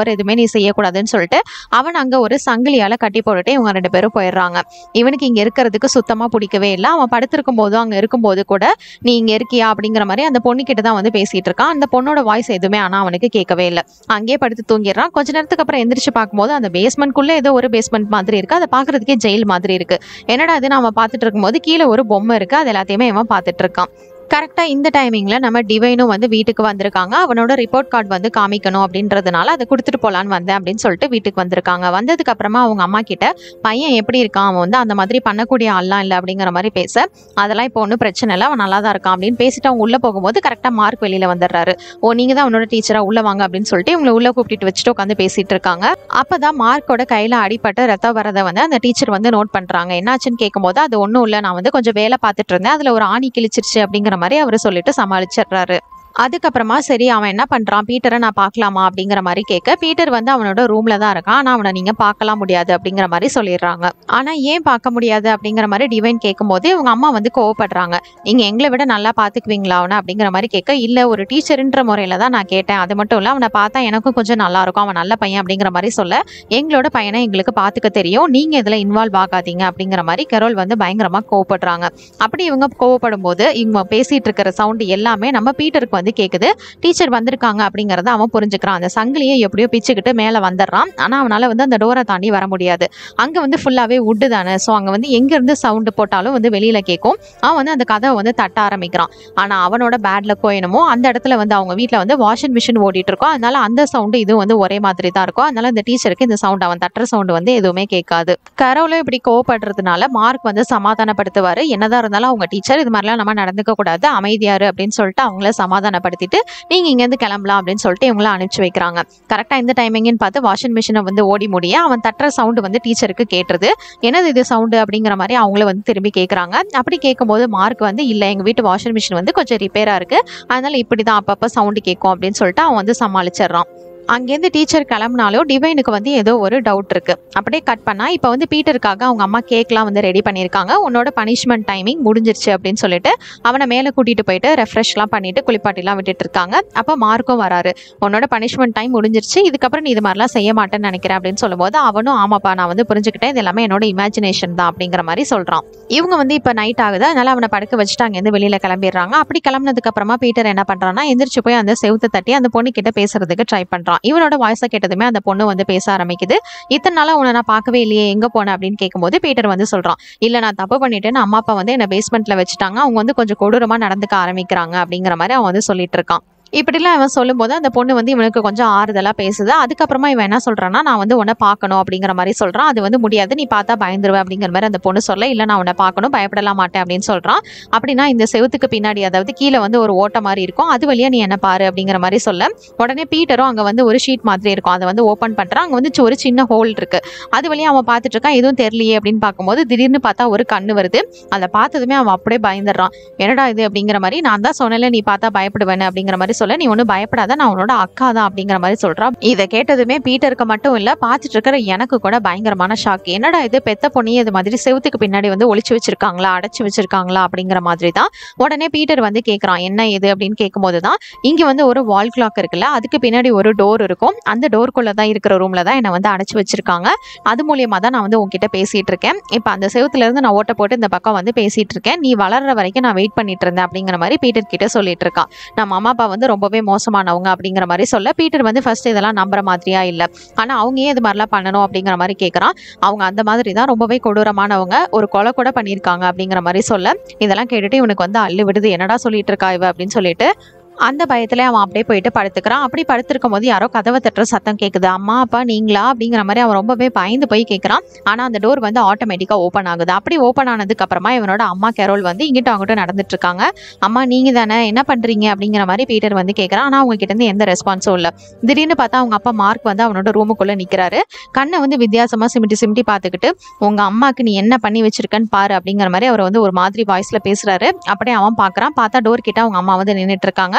Speaker 1: தவறு எதுவுமே நீ செய்யக்கூடாதுன்னு சொல்லிட்டு அவன் அங்கே ஒரு சங்கிலியால் கட்டி போட்டுட்டு இவங்க ரெண்டு பேரும் போயிடுறாங்க இவனுக்கு இங்கே இருக்கிறதுக்கு சுத்தமாக பிடிக்கவே இல்லை அவன் படுத்திருக்கும் போதும் அங்கே இருக்கும்போது கூட நீ இங்கே இருக்கியா அப்படிங்கிற மாதிரி அந்த பொண்ணுக்கிட்ட தான் வந்து பேசிட்டு இருக்கான் அந்த பொண்ணோட வாய்ஸ் எதுவுமே ஆனால் அவனுக்கு கேட்கவே இல்லை அங்கேயே படுத்து தூங்கிடுறான் கொஞ்ச நேரத்துக்கு அப்புறம் எந்திரிச்சு பார்க்கும்போது அந்த பேஸ்மெண்ட்குள்ளே ஏதோ ஒரு பேஸ்மெண்ட் மாதிரி இருக்கு அதை பார்க்கறதுக்கே ஜெயில் மாதிரி இருக்கு என்னடா இது நம்ம பார்த்துட்டு இருக்கும்போது கீழே ஒரு பொம்மை இருக்கு அது எல்லாத்தையுமே இவன் பார்த்துட்டு இருக்கான் கரெக்டாக இந்த டைமிங்கில் நம்ம டிவைனும் வந்து வீட்டுக்கு வந்திருக்காங்க அவனோட ரிப்போர்ட் கார்டு வந்து காமிக்கணும் அப்படின்றதுனால அதை கொடுத்துட்டு போகலான்னு வந்தேன் அப்படின்னு சொல்லிட்டு வீட்டுக்கு வந்திருக்காங்க வந்ததுக்கு அப்புறமா அவங்க அம்மா கிட்ட பையன் எப்படி இருக்கான் அவன் வந்து அந்த மாதிரி பண்ணக்கூடிய ஆள்லாம் இல்லை அப்படிங்கிற மாதிரி பேச அதெல்லாம் இப்போ ஒன்றும் பிரச்சனை இல்லை அவன் நல்லா தான் இருக்கான் அப்படின்னு பேசிட்டு அவங்க உள்ளே போகும்போது கரெக்டாக மார்க் வெளியில் வந்துடுறாரு ஓ நீங்கள் தான் அவனோட டீச்சராக உள்ளே வாங்க அப்படின்னு சொல்லிட்டு இவங்களை உள்ளே கூப்பிட்டு வச்சுட்டு உட்காந்து பேசிட்டு இருக்காங்க அப்போ தான் மார்க்கோட கையில் அடிபட்டு ரத்தம் வரதை வந்து அந்த டீச்சர் வந்து நோட் பண்ணுறாங்க என்னாச்சுன்னு கேட்கும்போது அது ஒன்றும் இல்லை நான் வந்து கொஞ்சம் வேலை பார்த்துட்டு இருந்தேன் அதில் ஒரு ஆணி கிழிச்சிருச்சு அப்படிங்கிற மாதிரி அவர் சொல்லிட்டு சமாளிச்சிடுறாரு அதுக்கப்புறமா சரி அவன் என்ன பண்ணுறான் பீட்டரை நான் பார்க்கலாமா அப்படிங்கிற மாதிரி கேட்க பீட்டர் வந்து அவனோட ரூமில் தான் இருக்கான் ஆனால் அவனை நீங்கள் பார்க்கலாம் முடியாது அப்படிங்கிற மாதிரி சொல்லிடுறாங்க ஆனால் ஏன் பார்க்க முடியாது அப்படிங்கிற மாதிரி டிவைன் கேட்கும்போது இவங்க அம்மா வந்து கோவப்படுறாங்க நீங்கள் எங்களை விட நல்லா பார்த்துக்குவீங்களா அவனை அப்படிங்கிற மாதிரி கேட்க இல்லை ஒரு டீச்சருன்ற முறையில் தான் நான் கேட்டேன் அது மட்டும் இல்லை அவனை பார்த்தா எனக்கும் கொஞ்சம் நல்லா இருக்கும் அவன் நல்ல பையன் அப்படிங்கிற மாதிரி சொல்ல எங்களோட பையனை எங்களுக்கு பார்த்துக்க தெரியும் நீங்கள் இதில் இன்வால்வ் ஆகாதீங்க அப்படிங்கிற மாதிரி கரோல் வந்து பயங்கரமாக கோவப்படுறாங்க அப்படி இவங்க கோவப்படும் போது இவங்க பேசிட்டு இருக்கிற சவுண்ட் எல்லாமே நம்ம பீட்டருக்கு வந்து கேட்குது டீச்சர் வந்திருக்காங்க அப்படிங்கறத அவன் புரிஞ்சுக்கிறான் அந்த சங்கிலியை எப்படியோ பிச்சுக்கிட்டு மேலே வந்துடுறான் ஆனால் அவனால வந்து அந்த டோரை தாண்டி வர முடியாது அங்கே வந்து ஃபுல்லாகவே உட்டு தானே ஸோ அங்கே வந்து எங்கேருந்து சவுண்டு போட்டாலும் வந்து வெளியில் கேட்கும் அவன் வந்து அந்த கதவை வந்து தட்ட ஆரம்பிக்கிறான் ஆனால் அவனோட பேட்ல கோயணுமோ அந்த இடத்துல வந்து அவங்க வீட்டில் வந்து வாஷிங் மிஷின் ஓடிட்டு இருக்கும் அதனால அந்த சவுண்டு இதுவும் வந்து ஒரே மாதிரி தான் இருக்கும் அதனால இந்த டீச்சருக்கு இந்த சவுண்ட் அவன் தட்டுற சவுண்டு வந்து எதுவுமே கேட்காது கரோலும் இப்படி கோவப்படுறதுனால மார்க் வந்து சமாதானப்படுத்துவார் என்னதான் இருந்தாலும் அவங்க டீச்சர் இது மாதிரிலாம் நம்ம நடந்துக்க கூடாது அமைதியாரு அப்படின்னு சொல்லிட்டு அவங்கள சமாதானப்படுத்திட்டு நீங்க இங்கேருந்து கிளம்பலாம் அப்படின்னு சொல்லிட்டு இவங்கள அனுப்பிச்சு வைக்கிறாங்க கரெக்டாக இந்த டைமிங்னு பார்த்து வாஷிங் மிஷினை வந்து ஓடி முடிய அவன் தட்டுற சவுண்டு வந்து டீச்சருக்கு கேட்டுருது என்னது இது சவுண்டு அப்படிங்கிற மாதிரி அவங்கள வந்து திரும்பி கேட்குறாங்க அப்படி கேட்கும்போது மார்க் வந்து இல்லை எங்கள் வீட்டு வாஷிங் மிஷின் வந்து கொஞ்சம் ரிப்பேராக இருக்கு அதனால இப்படி தான் அப்பப்போ சவுண்டு கேட்கும் அப்படின்னு சொல்லிட்டு அவன் வந்து சமாளிச்சிடுறான் அங்கேருந்து டீச்சர் கிளம்புனாலும் டிவைனுக்கு வந்து ஏதோ ஒரு டவுட் இருக்கு அப்படியே கட் பண்ணா இப்போ வந்து பீட்டருக்காக அவங்க அம்மா கேக்லாம் வந்து ரெடி பண்ணியிருக்காங்க உன்னோட பனிஷ்மெண்ட் டைமிங் முடிஞ்சிருச்சு அப்படின்னு சொல்லிட்டு அவனை மேலே கூட்டிட்டு போயிட்டு ரெஃப்ரெஷ்லாம் பண்ணிட்டு குளிப்பாட்டிலாம் விட்டுட்டு இருக்காங்க அப்போ மார்க்கும் வராரு உன்னோட பனிஷ்மெண்ட் டைம் முடிஞ்சிருச்சு இதுக்கப்புறம் நீ இது மாதிரிலாம் செய்ய மாட்டேன்னு நினைக்கிறேன் அப்படின்னு சொல்லும்போது அவனும் ஆமாப்பா நான் வந்து புரிஞ்சுக்கிட்டேன் இது எல்லாமே என்னோட இமேஜினேஷன் தான் அப்படிங்கிற மாதிரி சொல்றான் இவங்க வந்து இப்போ நைட் ஆகுது அதனால அவனை படுக்க வச்சுட்டு அங்கேருந்து வெளியில கிளம்பிடுறாங்க அப்படி கிளம்புனதுக்கு அப்புறமா பீட்டர் என்ன பண்றான்னா எந்திரிச்சு போய் அந்த செவுத்தை தட்டி அந்த பொண்ணு கிட்ட பேசுறதுக்கு ட்ரை பண்றான் இவனோட வாய்ஸை கேட்டதுமே அந்த பொண்ணு வந்து பேச ஆரம்பிக்குது இத்தனை நாளா உன்னை நான் பார்க்கவே இல்லையே எங்க போன அப்படின்னு கேட்கும்போது பீட்டர் வந்து சொல்றான் இல்ல நான் தப்பு பண்ணிட்டேன்னு அம்மா அப்பா வந்து என்ன பேஸ்மெண்ட்ல வச்சுட்டாங்க அவங்க வந்து கொஞ்சம் கொடூரமா நடந்துக்க ஆரம்பிக்கிறாங்க அப்படிங்கிற மாதிரி அவன் வந்து சொல்லிட்டு இருக்கான் இப்படிலாம் இவன் சொல்லும்போது அந்த பொண்ணு வந்து இவனுக்கு கொஞ்சம் ஆறுதலாக பேசுது அதுக்கப்புறமா இவன் என்ன சொல்றான்னா நான் வந்து உன்னை பார்க்கணும் அப்படிங்கிற மாதிரி சொல்றான் அது வந்து முடியாது நீ பார்த்தா பயந்துருவேன் அப்படிங்கிற மாதிரி அந்த பொண்ணு சொல்ல இல்லை நான் உன்னை பார்க்கணும் பயப்படலாம் மாட்டேன் அப்படின்னு சொல்றான் அப்படின்னா இந்த செவுத்துக்கு பின்னாடி அதாவது கீழே வந்து ஒரு ஓட்டை மாதிரி இருக்கும் அது வழியா நீ என்ன பாரு அப்படிங்கிற மாதிரி சொல்ல உடனே பீட்டரும் அங்கே வந்து ஒரு ஷீட் மாதிரி இருக்கும் அதை வந்து ஓப்பன் பண்ணுறான் அங்கே வந்து ஒரு சின்ன ஹோல் இருக்கு அது வழியா அவன் பார்த்துட்டு இருக்கான் எதுவும் தெரியலையே அப்படின்னு பார்க்கும்போது திடீர்னு பார்த்தா ஒரு கண்ணு வருது அதை பார்த்ததுமே அவன் அப்படியே பயந்துடுறான் என்னடா இது அப்படிங்கிற மாதிரி நான் தான் சொன்னேன்ல நீ பார்த்தா பயப்படுவேன்னு அப்படிங்கிற மாதிரி சொல்ல நீ ஒன்றும் பயப்படாத நான் உன்னோட அக்கா தான் அப்படிங்கிற மாதிரி சொல்றான் இதை கேட்டதுமே பீட்டருக்கு மட்டும் இல்ல பார்த்துட்டு இருக்கிற எனக்கு கூட பயங்கரமான ஷாக் என்னடா இது பெத்த பொண்ணி இது மாதிரி செவுத்துக்கு பின்னாடி வந்து ஒளிச்சு வச்சிருக்காங்களா அடைச்சு வச்சிருக்காங்களா அப்படிங்கிற மாதிரி தான் உடனே பீட்டர் வந்து கேட்குறான் என்ன இது அப்படின்னு கேட்கும்போது தான் இங்க வந்து ஒரு வால் கிளாக் இருக்குல்ல அதுக்கு பின்னாடி ஒரு டோர் இருக்கும் அந்த டோர்க்குள்ள தான் இருக்கிற ரூம்ல தான் என்னை வந்து அடைச்சு வச்சிருக்காங்க அது மூலியமா தான் நான் வந்து உங்ககிட்ட பேசிட்டு இருக்கேன் இப்போ அந்த செவுத்துல இருந்து நான் ஓட்ட போட்டு இந்த பக்கம் வந்து பேசிட்டு இருக்கேன் நீ வளர்ற வரைக்கும் நான் வெயிட் பண்ணிட்டு இருந்தேன் அப்படிங்கிற மாதிரி பீட்டர் கிட்ட சொல்லிட்டு இருக்கான் நம்ம அம்மா அப்பா வந்து ரொம்பவே மோசமானவங்க அப்படிங்கிற மாதிரி சொல்ல பீட்டர் வந்து ஃபர்ஸ்ட் இதெல்லாம் நம்புற மாதிரியா இல்லை ஆனா அவங்க ஏன் இது மாதிரிலாம் பண்ணணும் அப்படிங்கிற மாதிரி கேட்குறான் அவங்க அந்த மாதிரி தான் ரொம்பவே கொடூரமானவங்க ஒரு கொலை கூட பண்ணியிருக்காங்க அப்படிங்கிற மாதிரி சொல்ல இதெல்லாம் கேட்டுட்டு இவனுக்கு வந்து அள்ளு விடுது என்னடா சொல்லிட்டு இருக்கா இவ அப்படின்னு சொல்லிட்டு அந்த பயத்துல அவன் அப்படியே போயிட்டு படுத்துக்கிறான் அப்படி படுத்திருக்கும் போது யாரோ கதவை தட்டுற சத்தம் கேட்குது அம்மா அப்பா நீங்களா அப்படிங்கிற மாதிரி அவன் ரொம்பவே பயந்து போய் கேட்குறான் ஆனா அந்த டோர் வந்து ஆட்டோமேட்டிக்கா ஓப்பன் ஆகுது அப்படி ஓப்பன் ஆனதுக்கு அப்புறமா இவனோட அம்மா கேரோல் வந்து இங்கிட்ட அங்கிட்ட நடந்துட்டு இருக்காங்க அம்மா நீங்க தானே என்ன பண்றீங்க அப்படிங்கிற மாதிரி பீட்டர் வந்து கேட்குறான் ஆனா அவங்க கிட்ட இருந்து எந்த ரெஸ்பான்ஸும் இல்லை திடீர்னு பார்த்தா அவங்க அப்பா மார்க் வந்து அவனோட ரூமுக்குள்ள நிக்கிறாரு கண்ணை வந்து வித்தியாசமா சிமிட்டி சிமிட்டி பார்த்துக்கிட்டு உங்க அம்மாக்கு நீ என்ன பண்ணி வச்சிருக்கன்னு பாரு அப்படிங்கிற மாதிரி அவர் வந்து ஒரு மாதிரி வாய்ஸ்ல பேசுறாரு அப்படியே அவன் பார்க்கறான் பார்த்தா டோர் கிட்ட அவங்க அம்மா வந்து நின்றுட்டு இருக்காங்க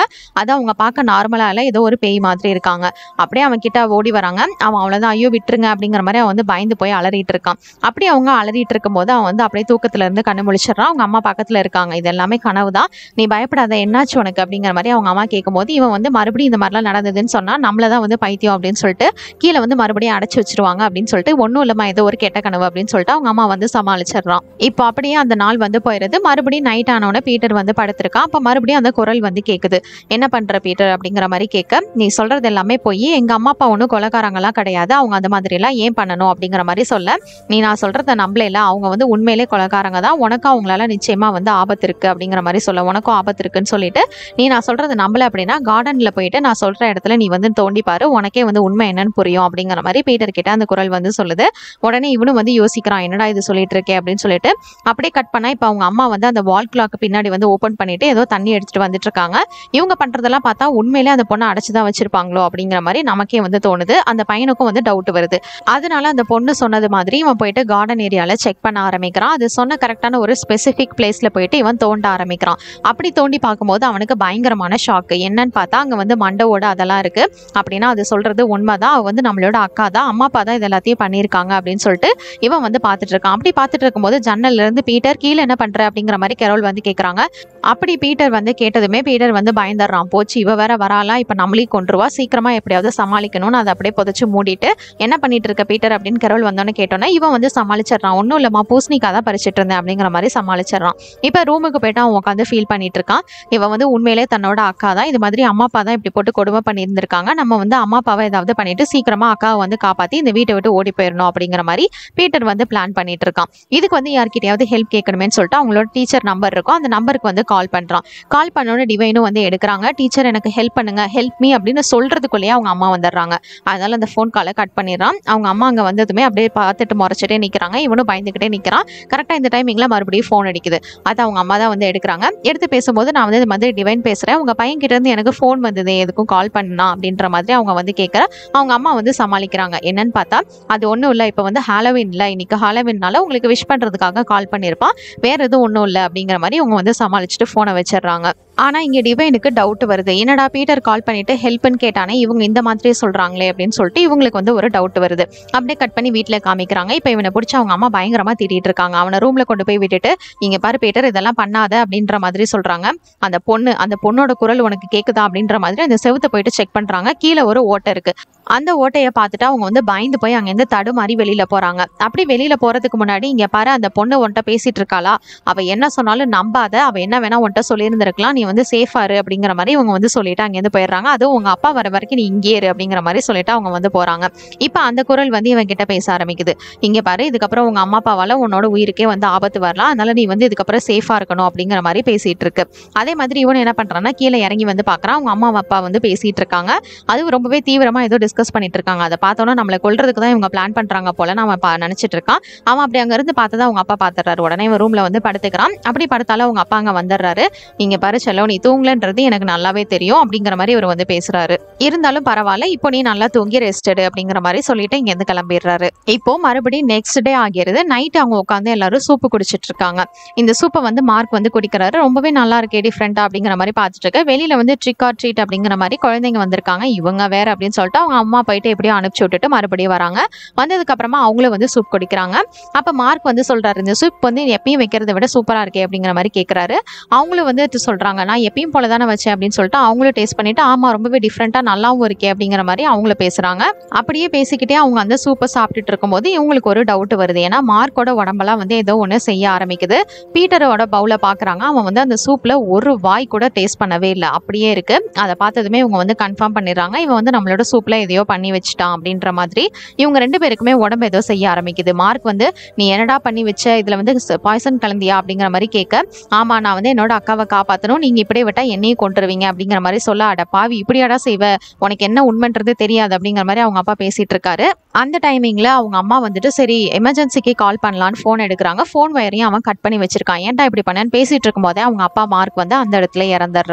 Speaker 1: அது அவங்க பார்க்க நார்மலா இல்ல ஏதோ ஒரு பேய் மாதிரி இருக்காங்க அப்படியே அவன் கிட்ட ஓடி வராங்க அவன் அவ்வளவுதான் ஐயோ விட்டுருங்க அப்படிங்கிற மாதிரி அவன் வந்து பயந்து போய் அலறிட்டு இருக்கான் அப்படியே அவங்க அலறிட்டு இருக்கும்போது அவன் வந்து அப்படியே தூக்கத்துல இருந்து கண்ணு முழிச்சிடறான் அவங்க அம்மா பக்கத்துல இருக்காங்க இது எல்லாமே கனவு தான் நீ பயப்படாத என்னாச்சு உனக்கு அப்படிங்கிற மாதிரி அவங்க அம்மா கேட்கும்போது இவன் வந்து மறுபடியும் இந்த மாதிரிலாம் நடந்ததுன்னு சொன்னா நம்மள தான் வந்து பைத்தியம் அப்படின்னு சொல்லிட்டு கீழே வந்து மறுபடியும் அடைச்சு வச்சிருவாங்க அப்படின்னு சொல்லிட்டு ஒன்றும் இல்லம்மா ஏதோ ஒரு கெட்ட கனவு அப்படின்னு சொல்லிட்டு அவங்க அம்மா வந்து சமாளிச்சிடுறான் இப்போ அப்படியே அந்த நாள் வந்து போயிடுது மறுபடியும் நைட் ஆனவுடனே பீட்டர் வந்து படுத்திருக்கான் அப்போ மறுபடியும் அந்த குரல் வந்து கேட்குது என்ன பண்ற பீட்டர் அப்படிங்கிற மாதிரி கேட்க நீ சொல்றது எல்லாமே போய் எங்க அம்மா அப்பா ஒன்றும் கொலகாரங்களாம் கிடையாது அவங்க அந்த மாதிரி எல்லாம் ஏன் பண்ணணும் அப்படிங்கிற மாதிரி சொல்ல நீ நான் சொல்றத நம்பல அவங்க வந்து உண்மையிலே கொலகாரங்க தான் உனக்கும் அவங்களால நிச்சயமா வந்து ஆபத்து இருக்கு அப்படிங்கிற மாதிரி சொல்ல உனக்கும் ஆபத்து இருக்குன்னு சொல்லிட்டு நீ நான் சொல்றது நம்பல அப்படின்னா கார்டன்ல போயிட்டு நான் சொல்ற இடத்துல நீ வந்து தோண்டி பாரு உனக்கே வந்து உண்மை என்னன்னு புரியும் அப்படிங்கிற மாதிரி பீட்டர் கிட்ட அந்த குரல் வந்து சொல்லுது உடனே இவனும் வந்து யோசிக்கிறான் என்னடா இது சொல்லிட்டு இருக்கே அப்படின்னு சொல்லிட்டு அப்படியே கட் பண்ணா இப்போ அவங்க அம்மா வந்து அந்த வால் கிளாக் பின்னாடி வந்து ஓப்பன் பண்ணிட்டு ஏதோ தண்ணி எடுத்துட்டு வந்துட்டு இருக்காங்க இவங்க பண்றதெல்லாம் பார்த்தா உண்மையிலே அந்த பொண்ணை அடைச்சுதான் வச்சிருப்பாங்களோ அப்படிங்கிற மாதிரி நமக்கே வந்து தோணுது அந்த பையனுக்கும் வந்து டவுட் வருது அதனால அந்த பொண்ணு சொன்னது மாதிரி இவன் போயிட்டு கார்டன் ஏரியால செக் பண்ண ஆரம்பிக்கிறான் அது சொன்ன கரெக்டான ஒரு ஸ்பெசிஃபிக் பிளேஸ்ல போயிட்டு இவன் தோண்ட ஆரம்பிக்கிறான் அப்படி தோண்டி பார்க்கும்போது அவனுக்கு பயங்கரமான ஷாக்கு என்னன்னு பார்த்தா அங்க வந்து மண்டவோட அதெல்லாம் இருக்கு அப்படின்னா அது சொல்றது உண்மைதான் அவ வந்து நம்மளோட அக்கா தான் அம்மா அப்பா தான் இது எல்லாத்தையும் பண்ணியிருக்காங்க அப்படின்னு சொல்லிட்டு இவன் வந்து பார்த்துட்டு இருக்கான் அப்படி பார்த்துட்டு இருக்கும்போது ஜன்னல்ல இருந்து பீட்டர் கீழே என்ன பண்ற அப்படிங்கிற மாதிரி கெரோல் வந்து கேக்குறாங்க அப்படி பீட்டர் வந்து கேட்டதுமே பீட்டர் வந்து பயந்துடுறான் போச்சு இவ வேற வராளா இப்ப நம்மளையும் கொண்டுருவா சீக்கிரமா எப்படியாவது சமாளிக்கணும்னு அதை அப்படியே புதைச்சு மூடிட்டு என்ன பண்ணிட்டு இருக்க பீட்டர் அப்படின்னு கெரோல் வந்தோன்னு கேட்டோன்னே இவன் வந்து சமாளிச்சிடறான் ஒன்றும் இல்லம்மா பூசணிக்காய் தான் பறிச்சிட்டு இருந்தேன் அப்படிங்கிற மாதிரி சமாளிச்சிடறான் இப்போ ரூமுக்கு போயிட்டு அவன் உட்காந்து ஃபீல் பண்ணிட்டு இருக்கான் இவன் வந்து உண்மையிலே தன்னோட அக்கா தான் இது மாதிரி அம்மா அப்பா தான் இப்படி போட்டு கொடுமை பண்ணியிருந்திருக்காங்க நம்ம வந்து அம்மா அப்பாவை ஏதாவது பண்ணிட்டு சீக்கிரமா அக்காவை வந்து காப்பாத்தி இந்த வீட்டை விட்டு ஓடி போயிடணும் அப்படிங்கிற மாதிரி பீட்டர் வந்து பிளான் பண்ணிட்டு இருக்கான் இதுக்கு வந்து யார்கிட்டயாவது ஹெல்ப் கேட்கணுமேன்னு சொல்லிட்டு அவங்களோட டீச்சர் நம்பர் இருக்கும் அந்த நம்பருக்கு வந்து கால் பண்றான் கால் பண்ணோட டிவைனும் வந்து எடுக்கிறாங்க டீச்சர் எனக்கு ஹெல்ப் பண்ணுங்க ஹெல்ப் மீ அப்படின்னு சொல்றதுக்குள்ளேயே அவங்க அம்மா வந்துடுறாங்க அதனால அந்த ஃபோன் காலை கட் பண்ணிடுறான் அவங்க அம்மா அங்கே வந்ததுமே அப்படியே பார்த்துட்டு முறைச்சிட்டே நிற்கிறாங்க இவனும் பயந்துக்கிட்டே நிற்கிறான் கரெக்டாக இந்த டைமிங்கில் மறுபடியும் ஃபோன் அடிக்குது அது அவங்க அம்மா தான் வந்து எடுக்கிறாங்க எடுத்து பேசும்போது நான் வந்து இந்த மாதிரி டிவைன் பேசுகிறேன் உங்கள் பையன் கிட்ட இருந்து எனக்கு ஃபோன் வந்தது எதுக்கும் கால் பண்ணா அப்படின்ற மாதிரி அவங்க வந்து கேட்குற அவங்க அம்மா வந்து சமாளிக்கிறாங்க என்னன்னு பார்த்தா அது ஒன்றும் இல்லை இப்போ வந்து ஹாலோவின்ல இன்னைக்கு ஹாலோவின்னால உங்களுக்கு விஷ் பண்ணுறதுக்காக கால் பண்ணியிருப்பான் வேற எதுவும் ஒன்றும் இல்லை அப்படிங்கிற மாதிரி அவங்க வந்து சமாளிச்சுட்டு ஃபோனை வச்சிடுறாங்க ஆனால் இங்கே டிவைனுக்கு டவுட் வருது என்னடா பீட்டர் கால் பண்ணிட்டு ஹெல்ப்னு கேட்டானே இவங்க இந்த மாதிரியே சொல்கிறாங்களே அப்படின்னு சொல்லிட்டு இவங்களுக்கு வந்து ஒரு டவுட் வருது அப்படியே கட் பண்ணி வீட்டில் காமிக்கிறாங்க இப்போ இவனை பிடிச்சி அவங்க அம்மா பயங்கரமாக திட்டிட்டு இருக்காங்க அவனை ரூமில் கொண்டு போய் விட்டுட்டு இங்கே பாரு பீட்டர் இதெல்லாம் பண்ணாத அப்படின்ற மாதிரி சொல்கிறாங்க அந்த பொண்ணு அந்த பொண்ணோட குரல் உனக்கு கேட்குதா அப்படின்ற மாதிரி அந்த செவுத்தை போயிட்டு செக் பண்ணுறாங்க கீழே ஒரு ஓட்டை இருக்கு அந்த ஓட்டையை பார்த்துட்டு அவங்க வந்து பயந்து போய் அங்கேருந்து தடுமாறி வெளியில போறாங்க அப்படி வெளியில போறதுக்கு முன்னாடி இங்க பாரு அந்த பொண்ணு உன்கிட்ட பேசிட்டு இருக்காளா அவ என்ன சொன்னாலும் நம்பாத அவ என்ன வேணா உன்கிட்ட சொல்லியிருந்திருக்கலாம் நீ வந்து சேஃபா இரு அப்படிங்கிற மாதிரி இவங்க வந்து சொல்லிட்டு அங்கேருந்து போயிடுறாங்க அதுவும் உங்க அப்பா வர வரைக்கும் நீ இங்கே இரு அப்படிங்கிற மாதிரி சொல்லிட்டு அவங்க வந்து போறாங்க இப்போ அந்த குரல் வந்து இவன் கிட்ட பேச ஆரம்பிக்குது இங்க பாரு இதுக்கப்புறம் உங்க அம்மா அப்பாவால உன்னோட உயிருக்கே வந்து ஆபத்து வரலாம் அதனால நீ வந்து இதுக்கப்புறம் சேஃபா இருக்கணும் அப்படிங்கிற மாதிரி பேசிட்டு இருக்கு அதே மாதிரி இவன் என்ன பண்றான்னா கீழே இறங்கி வந்து பாக்குறான் அவங்க அம்மா அப்பா வந்து பேசிட்டு இருக்காங்க அது ரொம்பவே தீவிரமா ஏதோ டிஸ்கஸ் பண்ணிட்டு இருக்காங்க அதை பார்த்தோன்னா நம்மளை கொல்றதுக்கு தான் இவங்க பிளான் பண்றாங்க போல நம்ம பா- நினைச்சிட்டு இருக்கான் அவன் அப்படி அங்க இருந்து பார்த்ததா அவங்க அப்பா பாத்துறாரு உடனே இவன் ரூம்ல வந்து படுத்துக்கிறான் அப்படி படுத்தாலும் அவங்க அப்பா அங்க வந்துடுறாரு நீங்க பாரு செல்லோ நீ தூங்கலன்றது எனக்கு நல்லாவே தெரியும் அப்படிங்கிற மாதிரி இவர் வந்து பேசுறாரு இருந்தாலும் பரவாயில்ல இப்போ நீ நல்லா தூங்கி ரெஸ்ட் எடு அப்படிங்கிற மாதிரி சொல்லிட்டு இங்க இருந்து கிளம்பிடுறாரு இப்போ மறுபடியும் நெக்ஸ்ட் டே ஆகிறது நைட் அவங்க உட்காந்து எல்லாரும் சூப்பு குடிச்சிட்டு இருக்காங்க இந்த சூப்பை வந்து மார்க் வந்து குடிக்கிறாரு ரொம்பவே நல்லா இருக்கே டிஃப்ரெண்டா அப்படிங்கிற மாதிரி பார்த்துட்டு இருக்க வெளியில வந்து ட்ரிக் ஆர் ட்ரீட் அப்படிங்கிற மாதிரி குழந்தைங்க வந்திருக்காங்க இவங்க வேற அப்படின்னு சொல்லிட்டு அவங்க அம்மா போயிட்டு எப்படியோ அனுப்பிச்சு விட்டுட்டு மறுபடியும் வராங்க வந்ததுக்கு அப்புறமா அவங்களும் வந்து சூப் குடிக்கிறாங்க அப்ப மார்க் வந்து சொல்றாரு இந்த சூப் வந்து எப்பயும் வைக்கிறத விட சூப்பரா இருக்கே அப்படிங்கிற மாதிரி கேக்குறாரு அவங்களும் வந்து இது சொல்றாங்க நான் எப்பயும் போல தானே வச்சேன் அப்படின்னு சொல்லிட்டு அவங்களும் டேஸ்ட் பண்ணிட்டு ஆமா ரொம்பவே டிஃப்ரெண்டா நல்லாவும் இருக்கே அப்படிங்கிற மாதிரி அவங்கள பேசுறாங்க அப்படியே பேசிக்கிட்டே அவங்க அந்த சூப்பை சாப்பிட்டுட்டு இருக்கும்போது இவங்களுக்கு ஒரு டவுட் வருது ஏன்னா மார்க்கோட உடம்பெல்லாம் வந்து ஏதோ ஒன்று செய்ய ஆரம்பிக்குது பீட்டரோட பவுல பாக்குறாங்க அவன் வந்து அந்த சூப்ல ஒரு வாய் கூட டேஸ்ட் பண்ணவே இல்லை அப்படியே இருக்கு அதை பார்த்ததுமே இவங்க வந்து கன்ஃபார்ம் பண்ணிடுறாங்க இவன் வந்து நம்மளோட சூப்ல எதையோ பண்ணி வச்சுட்டான் அப்படின்ற மாதிரி இவங்க ரெண்டு பேருக்குமே உடம்பு ஏதோ செய்ய ஆரம்பிக்குது மார்க் வந்து நீ என்னடா பண்ணி வச்ச இதுல வந்து பாய்சன் கலந்தியா அப்படிங்கிற மாதிரி கேட்க ஆமா நான் வந்து என்னோட அக்காவை காப்பாத்தணும் நீங்க இப்படியே விட்டா என்னையும் கொண்டுருவீங்க அப்படிங்கிற மாதிரி சொல்ல அட பாவி இப்படியாடா செய்வ உனக்கு என்ன உண்மைன்றது தெரியாது அப்படிங்கிற மாதிரி அவங்க அப்பா பேசிட்டு இருக்காரு அந்த டைமிங்ல அவங்க அம்மா வந்துட்டு சரி எமர்ஜென்சிக்கு கால் பண்ணலான்னு ஃபோன் எடுக்கிறாங்க ஃபோன் வயரையும் அவன் கட் பண்ணி வச்சிருக்கான் ஏன்டா இப்படி பண்ணேன்னு பேசிட்டு இருக்கும்போதே அவங்க அப்பா மார்க் வந்து அந்த இடத்துல இறந்துடுறாரு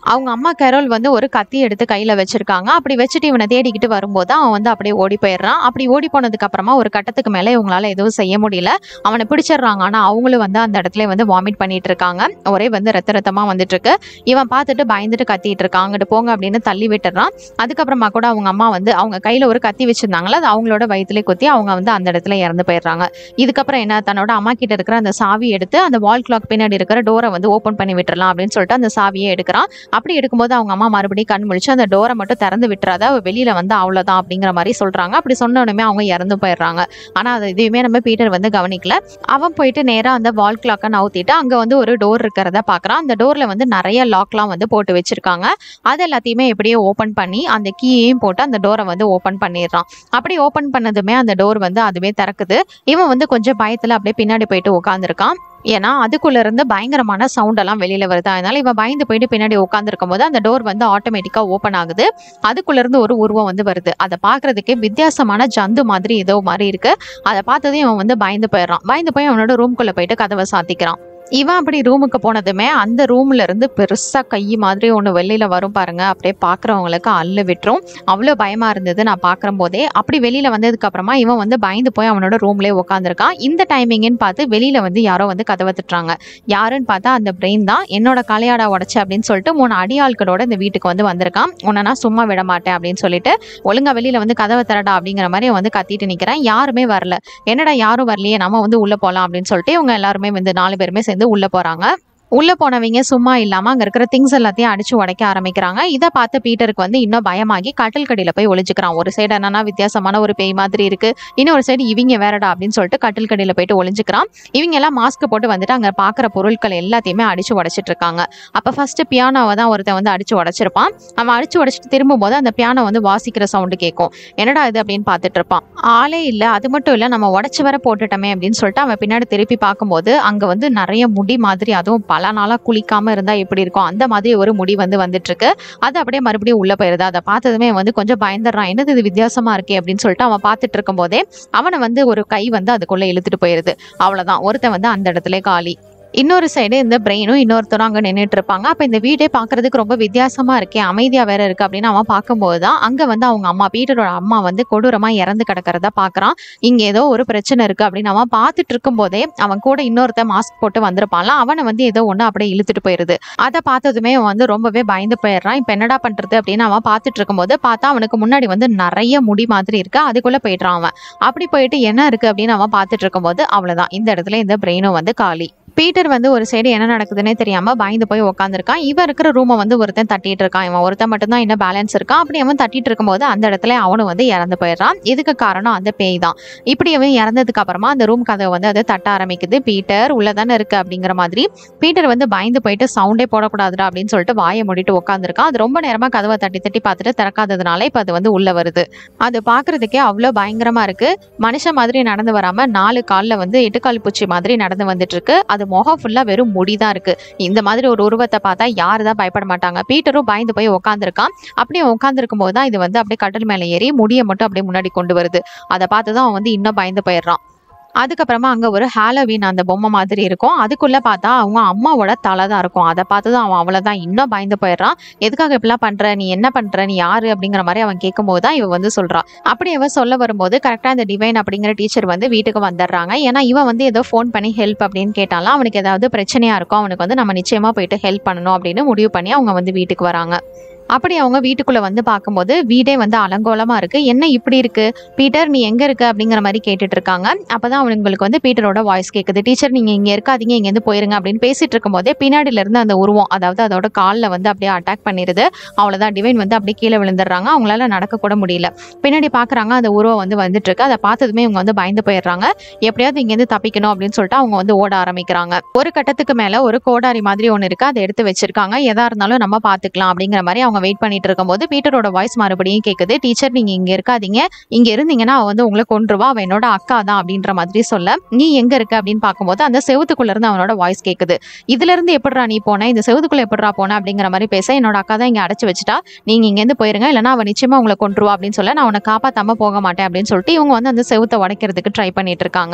Speaker 1: அவங்க அம்மா கரோல் வந்து ஒரு கத்தி எடுத்து கையில வச்சிருக்காங்க அப்படி வச்சுட்டு இவனை தேடிக்கிட்டு வரும்போது அவன் வந்து அப்படியே ஓடி போயிடுறான் அப்படி ஓடி போனதுக்கு அப்புறமா ஒரு கட்டத்துக்கு மேல இவங்களால எதுவும் செய்ய முடியல அவனை பிடிச்சிடுறாங்க ஆனா அவங்களும் வந்து அந்த இடத்துல வந்து வாமிட் பண்ணிட்டு இருக்காங்க ஒரே வந்து ரத்த ரத்தமா வந்துட்டு இருக்கு இவன் பார்த்துட்டு பயந்துட்டு கத்திட்டு இருக்கான் அங்கிட்டு போங்க அப்படின்னு தள்ளி விட்டுறான் அதுக்கப்புறமா கூட அவங்க அம்மா வந்து அவங்க கையில ஒரு கத்தி வச்சிருந்தாங்களா அது அவங்களோட வயிற்றுல குத்தி அவங்க வந்து அந்த இடத்துல இறந்து போயிடுறாங்க இதுக்கப்புறம் என்ன தன்னோட அம்மா கிட்ட இருக்கிற அந்த சாவி எடுத்து அந்த வால் கிளாக் பின்னாடி இருக்கிற டோரை வந்து ஓப்பன் பண்ணி விட்டுறலாம் அப்படின்னு சொல்லிட்டு அந்த சாவியை எடுக்கிறான் அப்படி எடுக்கும்போது அவங்க அம்மா மறுபடியும் கண் முழிச்சு அந்த டோரை மட்டும் திறந்து விட்டுறாத அவ வெளியில வந்து அவ்வளவுதான் அப்படிங்கிற மாதிரி சொல்றாங்க அப்படி சொன்ன உடனே அவங்க இறந்து போயிடுறாங்க ஆனா அது எதுவுமே நம்ம பீட்டர் வந்து கவனிக்கல அவன் போயிட்டு நேரா அந்த வால் கிளாக்கை நவுத்திட்டு அங்க வந்து ஒரு டோர் இருக்கிறத பாக்குறான் அந்த டோர்ல வந்து நிறைய லாக்லாம் வந்து போட்டு வச்சிருக்காங்க அது எல்லாத்தையுமே எப்படியோ ஓப்பன் பண்ணி அந்த கீயையும் போட்டு அந்த டோரை வந்து ஓப்பன் பண்ணிடுறான் அப்படி ஓப்பன் பண்ணதுமே அந்த டோர் வந்து அதுவே திறக்குது இவன் வந்து கொஞ்சம் பயத்துல அப்படியே பின்னாடி போயிட்டு உட்காந்துருக்கான் ஏன்னா அதுக்குள்ள இருந்து பயங்கரமான சவுண்ட் எல்லாம் வெளியில வருது அதனால இவன் பயந்து போயிட்டு பின்னாடி உட்காந்துருக்கும் போது அந்த டோர் வந்து ஆட்டோமேட்டிக்கா ஓப்பன் ஆகுது அதுக்குள்ள இருந்து ஒரு உருவம் வந்து வருது அதை பாக்குறதுக்கே வித்தியாசமான ஜந்து மாதிரி ஏதோ மாதிரி இருக்கு அதை பார்த்ததும் இவன் வந்து பயந்து போயிடுறான் பயந்து போய் அவனோட ரூம்குள்ள போயிட்டு கதவை சாத்திக்கிறான் இவன் அப்படி ரூமுக்கு போனதுமே அந்த ரூம்ல இருந்து பெருசா கை மாதிரி ஒன்று வெளியில வரும் பாருங்க அப்படியே பாக்குறவங்களுக்கு அள்ளு விட்டுரும் அவ்வளோ பயமா இருந்தது நான் பார்க்குற போதே அப்படி வெளியில வந்ததுக்கு அப்புறமா இவன் வந்து பயந்து போய் அவனோட ரூம்லயே உட்காந்துருக்கான் இந்த டைமிங்னு பார்த்து வெளியில வந்து யாரோ வந்து கதவை தட்டுறாங்க யாருன்னு பார்த்தா அந்த பிரெயின் தான் என்னோட கலையாடா உடச்சு அப்படின்னு சொல்லிட்டு மூணு அடியாட்களோட இந்த வீட்டுக்கு வந்து வந்திருக்கான் உன்னை நான் சும்மா விட மாட்டேன் அப்படின்னு சொல்லிட்டு ஒழுங்கா வெளியில வந்து கதவை திறடா அப்படிங்கிற மாதிரி அவன் வந்து கத்திட்டு நிக்கிறேன் யாருமே வரல என்னடா யாரும் வரலையே நம்ம வந்து உள்ள போலாம் அப்படின்னு சொல்லிட்டு இவங்க எல்லாருமே வந்து நாலு பேருமே சேர்ந்து உள்ள போறாங்க உள்ள போனவங்க சும்மா இல்லாம அங்க இருக்கிற திங்ஸ் எல்லாத்தையும் அடிச்சு உடைக்க ஆரம்பிக்கிறாங்க இதை பார்த்து பீட்டருக்கு வந்து இன்னும் பயமாகி கட்டில் கடியில போய் ஒளிஞ்சுக்கிறான் ஒரு சைடு என்னன்னா வித்தியாசமான ஒரு பேய் மாதிரி இருக்கு இன்னொரு சைடு இவங்க வேறடா அப்படின்னு சொல்லிட்டு கட்டில் கடியில போயிட்டு ஒளிஞ்சுக்கிறான் இவங்க எல்லாம் மாஸ்க் போட்டு வந்துட்டு அங்க பாக்குற பொருட்கள் எல்லாத்தையுமே அடிச்சு உடைச்சிட்டு இருக்காங்க அப்ப ஃபர்ஸ்ட் பியானோவை தான் ஒருத்தன் வந்து அடிச்சு உடைச்சிருப்பான் அவன் அடிச்சு உடைச்சிட்டு திரும்பும் போது அந்த பியானோ வந்து வாசிக்கிற சவுண்டு கேட்கும் என்னடா இது அப்படின்னு பார்த்துட்டு இருப்பான் ஆளே இல்ல அது மட்டும் இல்ல நம்ம உடைச்சு வர போட்டுட்டோமே அப்படின்னு சொல்லிட்டு அவன் பின்னாடி திருப்பி பார்க்கும்போது அங்க வந்து நிறைய முடி மாதிரி அதுவும் பல நாளா குளிக்காம இருந்தா எப்படி இருக்கும் அந்த மாதிரி ஒரு முடி வந்து வந்துட்டு இருக்கு அது அப்படியே மறுபடியும் உள்ள போயிருது அதை பார்த்ததுமே வந்து கொஞ்சம் பயந்துடுறான் என்னது இது வித்தியாசமா இருக்கே அப்படின்னு சொல்லிட்டு அவன் பார்த்துட்டு இருக்கும் போதே அவனை வந்து ஒரு கை வந்து அதுக்குள்ள இழுத்துட்டு போயிருது அவ்வளவுதான் ஒருத்தன் வந்து அந்த இடத்துல காலி இன்னொரு சைடு இந்த பிரெயினும் இன்னொருத்தரும் அங்கே நின்றுட்டு இருப்பாங்க அப்போ இந்த வீடே பார்க்கறதுக்கு ரொம்ப வித்தியாசமா இருக்கே அமைதியா வேற இருக்கு அப்படின்னு அவன் பார்க்கும்போது தான் அங்கே வந்து அவங்க அம்மா பீட்டரோட அம்மா வந்து கொடூரமா இறந்து கிடக்கிறத பார்க்கறான் இங்க ஏதோ ஒரு பிரச்சனை இருக்கு அப்படின்னு அவன் பார்த்துட்டு இருக்கும் போதே அவன் கூட இன்னொருத்தன் மாஸ்க் போட்டு வந்திருப்பான்ல அவனை வந்து ஏதோ ஒன்று அப்படியே இழுத்துட்டு போயிருது அதை பார்த்ததுமே அவன் வந்து ரொம்பவே பயந்து போயிடுறான் இப்போ என்னடா பண்றது அப்படின்னு அவன் பார்த்துட்டு இருக்கும்போது பார்த்தா அவனுக்கு முன்னாடி வந்து நிறைய முடி மாதிரி இருக்கு அதுக்குள்ள போயிடுறான் அவன் அப்படி போயிட்டு என்ன இருக்கு அப்படின்னு அவன் பார்த்துட்டு இருக்கும்போது அவ்வளவுதான் இந்த இடத்துல இந்த பிரெயினும் வந்து காலி பீட்டர் வந்து ஒரு சைடு என்ன நடக்குதுன்னே தெரியாம பயந்து போய் உட்காந்துருக்கான் இவன் இருக்கிற ரூமை வந்து ஒருத்தன் தட்டிட்டு இருக்கான் இவன் ஒருத்தன் மட்டும்தான் இன்னும் பேலன்ஸ் இருக்கான் அப்படி அவன் தட்டிட்டு இருக்கும்போது அந்த இடத்துல அவனும் வந்து இறந்து போயிடுறான் இதுக்கு காரணம் அந்த பேய் தான் இப்படி அவன் இறந்ததுக்கு அப்புறமா அந்த ரூம் கதவை வந்து அதை தட்ட ஆரம்பிக்குது பீட்டர் உள்ளதானே இருக்கு அப்படிங்கிற மாதிரி பீட்டர் வந்து பயந்து போயிட்டு சவுண்டே போடக்கூடாதுடா அப்படின்னு சொல்லிட்டு வாயை மூடிட்டு உட்காந்துருக்கான் அது ரொம்ப நேரமா கதவை தட்டி தட்டி பார்த்துட்டு திறக்காததுனால இப்ப அது வந்து உள்ள வருது அது பாக்குறதுக்கே அவ்வளோ பயங்கரமா இருக்கு மனுஷன் மாதிரி நடந்து வராம நாலு கால்ல வந்து எட்டுக்கால் பூச்சி மாதிரி நடந்து வந்துட்டு இருக்கு அது முகம் ஃபுல்லா வெறும் முடிதான் இருக்கு இந்த மாதிரி ஒரு உருவத்தை பார்த்தா யாரு தான் பயப்பட மாட்டாங்க பீட்டரும் பயந்து போய் உட்காந்துருக்கான் அப்படியே உட்காந்துருக்கும் போது தான் இது வந்து அப்படியே கட்டில் மேலே ஏறி முடியை மட்டும் அப்படியே முன்னாடி கொண்டு வருது அதை பார்த்து தான் அவன் வந்து இன்னும் பயந்து போயிடுறான் அதுக்கப்புறமா அங்க ஒரு ஹாலோவீன் அந்த பொம்மை மாதிரி இருக்கும் அதுக்குள்ள பார்த்தா அவங்க அம்மாவோட தலை தான் இருக்கும் அதை பார்த்து தான் அவன் அவ்வளவுதான் இன்னும் பயந்து போயிடுறான் எதுக்காக இப்படிலாம் பண்ற நீ என்ன பண்ற நீ யாரு அப்படிங்கிற மாதிரி அவன் கேட்கும்போது தான் இவன் வந்து சொல்றான் அப்படி அவன் சொல்ல வரும்போது கரெக்டா இந்த டிவைன் அப்படிங்கிற டீச்சர் வந்து வீட்டுக்கு வந்துடுறாங்க ஏன்னா இவன் வந்து ஏதோ ஃபோன் பண்ணி ஹெல்ப் அப்படின்னு கேட்டாலும் அவனுக்கு ஏதாவது பிரச்சனையா இருக்கும் அவனுக்கு வந்து நம்ம நிச்சயமா போயிட்டு ஹெல்ப் பண்ணணும் அப்படின்னு முடிவு பண்ணி அவங்க வந்து வீட்டுக்கு வராங்க அப்படி அவங்க வீட்டுக்குள்ள வந்து பார்க்கும்போது வீடே வந்து அலங்கோலமா இருக்கு என்ன இப்படி இருக்கு பீட்டர் நீ எங்க இருக்க அப்படிங்கிற மாதிரி கேட்டுட்டு இருக்காங்க அப்பதான் அவங்களுக்கு வந்து பீட்டரோட வாய்ஸ் கேக்குது டீச்சர் நீங்க இங்க இருக்காதீங்க இங்க இருந்து போயிருங்க அப்படின்னு பேசிட்டு இருக்கும்போதே பின்னாடில இருந்து அந்த உருவம் அதாவது அதோட கால்ல வந்து அப்படியே அட்டாக் பண்ணிருது அவ்வளவுதான் டிவைன் வந்து அப்படியே கீழே விழுந்துடுறாங்க அவங்களால நடக்க கூட முடியல பின்னாடி பாக்குறாங்க அந்த உருவம் வந்து வந்துட்டு இருக்கு அதை பார்த்ததுமே இவங்க வந்து பயந்து போயிடுறாங்க எப்படியாவது இங்க இருந்து தப்பிக்கணும் அப்படின்னு சொல்லிட்டு அவங்க வந்து ஓட ஆரம்பிக்கிறாங்க ஒரு கட்டத்துக்கு மேல ஒரு கோடாரி மாதிரி ஒன்று இருக்கு அதை எடுத்து வச்சிருக்காங்க எதா இருந்தாலும் நம்ம பாத்துக்கலாம் அப்படிங்கிற மாதிரி அவங்க வெயிட் பண்ணிட்டு இருக்கும்போது பீட்டரோட வாய்ஸ் மறுபடியும் கேக்குது டீச்சர் நீங்க இங்க இருக்காதீங்க இங்க இருந்தீங்கன்னா அவ வந்து உங்களை கொன்றுவா அவ என்னோட அக்கா தான் அப்படின்ற மாதிரி சொல்ல நீ எங்க இருக்க அப்படின்னு பார்க்கும்போது அந்த செவுத்துக்குள்ள இருந்து அவனோட வாய்ஸ் கேக்குது இதுல இருந்து எப்படிடா நீ போன இந்த செவுத்துக்குள்ள எப்படிடா போன அப்படிங்கிற மாதிரி பேச என்னோட அக்கா தான் இங்க அடைச்சு வச்சுட்டா நீங்க இங்க இருந்து போயிருங்க இல்லைன்னா அவ நிச்சயமா உங்களை கொன்றுவா அப்படின்னு சொல்ல நான் உன்னை காப்பாத்தாம போக மாட்டேன் அப்படின்னு சொல்லிட்டு இவங்க வந்து அந்த செவுத்தை உடைக்கிறதுக்கு ட்ரை பண்ணிட்டு இருக்காங்க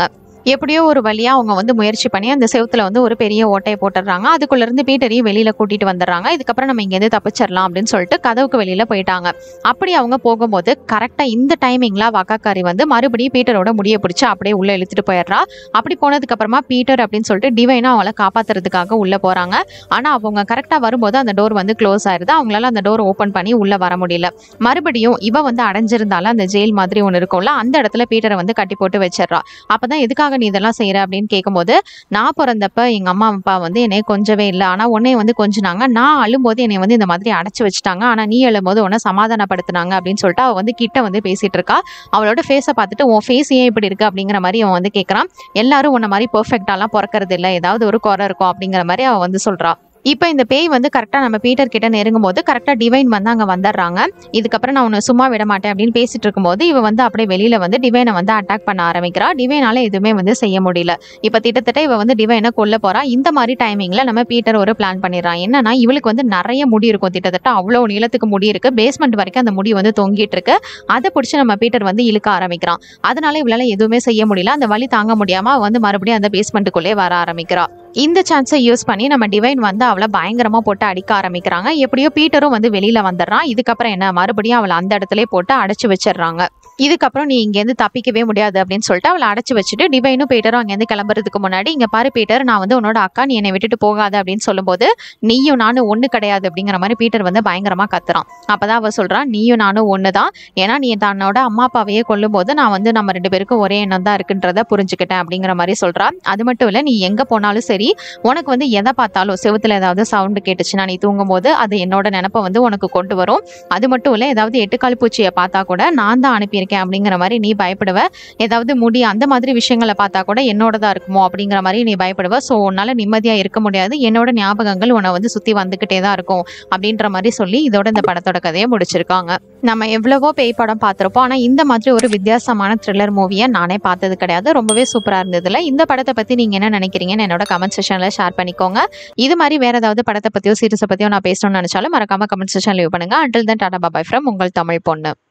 Speaker 1: எப்படியோ ஒரு வழியாக அவங்க வந்து முயற்சி பண்ணி அந்த செவுத்துல வந்து ஒரு பெரிய ஓட்டையை போட்டுடுறாங்க அதுக்குள்ளேருந்து பீட்டரையும் வெளியில் கூட்டிகிட்டு வந்துடுறாங்க இதுக்கப்புறம் நம்ம இங்கேருந்து தப்பிச்சிடலாம் அப்படின்னு சொல்லிட்டு கதவுக்கு வெளியில் போயிட்டாங்க அப்படி அவங்க போகும்போது கரெக்டாக இந்த டைமிங்கில் வக்காக்காரி வந்து மறுபடியும் பீட்டரோட முடியை பிடிச்சி அப்படியே உள்ளே இழுத்துட்டு போயிடுறா அப்படி போனதுக்கப்புறமா பீட்டர் அப்படின்னு சொல்லிட்டு டிவைனா அவளை காப்பாத்துறதுக்காக உள்ளே போகிறாங்க ஆனால் அவங்க கரெக்டாக வரும்போது அந்த டோர் வந்து க்ளோஸ் ஆயிருது அவங்களால அந்த டோர் ஓப்பன் பண்ணி உள்ளே வர முடியல மறுபடியும் இவ வந்து அடைஞ்சிருந்தாலும் அந்த ஜெயில் மாதிரி ஒன்று இருக்கும்ல அந்த இடத்துல பீட்டரை வந்து கட்டி போட்டு வச்சிடுறா அப்பதான் எதுக்காக நீ இதெல்லாம் செய்யற அப்படின்னு கேட்கும்போது நான் பிறந்தப்ப எங்க அம்மா அப்பா வந்து என்னை கொஞ்சவே இல்லை ஆனா உன்னை வந்து கொஞ்சினாங்க நான் அழும்போது என்னை வந்து இந்த மாதிரி அடைச்சு வச்சுட்டாங்க ஆனா நீ அழும்போது உன்னை சமாதானப்படுத்தினாங்க அப்படின்னு சொல்லிட்டு அவ வந்து கிட்ட வந்து பேசிட்டு இருக்கா அவளோட ஃபேஸை பார்த்துட்டு உன் ஃபேஸ் ஏன் இப்படி இருக்கு அப்படிங்கிற மாதிரி அவன் வந்து கேட்கறான் எல்லாரும் உன்ன மாதிரி பெர்ஃபெக்டாலாம் பிறக்கறது இல்லை ஏதாவது ஒரு குறை இருக்கும் அப்படிங்கிற மாதிரி அவ வந்து சொல்றா இப்போ இந்த பேய் வந்து கரெக்டாக நம்ம பீட்டர் கிட்ட நெருங்கும் போது கரெக்டாக டிவைன் வந்து அங்கே வந்துடுறாங்க இதுக்கப்புறம் நான் உன்னை சும்மா விட மாட்டேன் அப்படின்னு பேசிட்டு இருக்கும்போது இவ வந்து அப்படியே வெளியில வந்து டிவைனை வந்து அட்டாக் பண்ண ஆரம்பிக்கிறா டிவைனால எதுவுமே வந்து செய்ய முடியல இப்போ திட்டத்தட்ட இவ வந்து டிவைனை கொல்ல போறா இந்த மாதிரி டைமிங்ல நம்ம பீட்டர் ஒரு பிளான் பண்ணிடுறான் என்னன்னா இவளுக்கு வந்து நிறைய முடி இருக்கும் திட்டத்தட்ட அவ்வளோ நீளத்துக்கு முடி இருக்கு பேஸ்மெண்ட் வரைக்கும் அந்த முடி வந்து தொங்கிட்டு இருக்கு அதை பிடிச்சி நம்ம பீட்டர் வந்து இழுக்க ஆரம்பிக்கிறான் அதனால இவளால எதுவுமே செய்ய முடியல அந்த வலி தாங்க முடியாம அவ வந்து மறுபடியும் அந்த பேஸ்மெண்ட்டுக்குள்ளே வர ஆரம்பிக்கிறா இந்த சான்ஸை யூஸ் பண்ணி நம்ம டிவைன் வந்து அவளை பயங்கரமா போட்டு அடிக்க ஆரம்பிக்கிறாங்க எப்படியோ பீட்டரும் வந்து வெளியில வந்துடுறான் இதுக்கப்புறம் என்ன மறுபடியும் அவளை அந்த இடத்துல போட்டு அடைச்சு வச்சிடுறாங்க இதுக்கப்புறம் நீ இங்கேருந்து தப்பிக்கவே முடியாது அப்படின்னு சொல்லிட்டு அவளை அடைச்சு வச்சுட்டு டிவைனும் பீட்டரும் அங்கேருந்து கிளம்புறதுக்கு முன்னாடி இங்க பாரு பீட்டர் நான் வந்து உன்னோட அக்கா நீ என்னை விட்டுட்டு போகாத அப்படின்னு சொல்லும்போது நீயும் நானும் ஒண்ணு கிடையாது அப்படிங்கிற மாதிரி பீட்டர் வந்து பயங்கரமா கத்துறான் அப்பதான் அவ சொல்றான் நீயும் நானும் ஒண்ணுதான் ஏன்னா நீ தன்னோட அம்மா அப்பாவையே கொல்லும்போது நான் வந்து நம்ம ரெண்டு பேருக்கும் ஒரே எண்ணம் தான் இருக்குன்றத புரிஞ்சுக்கிட்டேன் அப்படிங்கிற மாதிரி சொல்றா அது மட்டும் இல்ல நீ எங்க போனாலும் சரி உனக்கு வந்து எதை பார்த்தாலும் செவுத்துல ஏதாவது சவுண்டு கேட்டுச்சுன்னா நீ தூங்கும்போது அது என்னோட நினப்பை வந்து உனக்கு கொண்டு வரும் அது மட்டும் இல்ல ஏதாவது எட்டுக்கால் பூச்சியை பார்த்தா கூட நான் தான் அனுப்பியிருக்கேன் அப்படிங்கிற மாதிரி நீ பயப்படுவ ஏதாவது முடி அந்த மாதிரி விஷயங்களை பார்த்தா கூட என்னோட தான் இருக்குமோ அப்படிங்கிற மாதிரி நீ பயப்படுவ ஸோ உன்னால நிம்மதியா இருக்க முடியாது என்னோட ஞாபகங்கள் உன்னை வந்து சுத்தி வந்துகிட்டே தான் இருக்கும் அப்படின்ற மாதிரி சொல்லி இதோட இந்த படத்தோட கதையை முடிச்சிருக்காங்க நம்ம எவ்வளவோ பேய் படம் பார்த்துருப்போம் ஆனால் இந்த மாதிரி ஒரு வித்தியாசமான த்ரில்லர் மூவியை நானே பார்த்தது கிடையாது ரொம்பவே சூப்பராக இருந்ததுல இந்த படத்தை பற்றி நீங்கள் என்ன நினைக்கிறீங்கன்னு என்னோட கமெண்ட் செஷனில் ஷேர் பண்ணிக்கோங்க இது மாதிரி வேற ஏதாவது படத்தை பற்றியோ சீரிஸை பற்றியோ நான் பேசணும்னு நினச்சாலும் மறக்காம கமெண்ட் செஷன் லீவ் பண்ணுங்க until then tata bye bye from உங்கள் தமிழ் பொண்ணு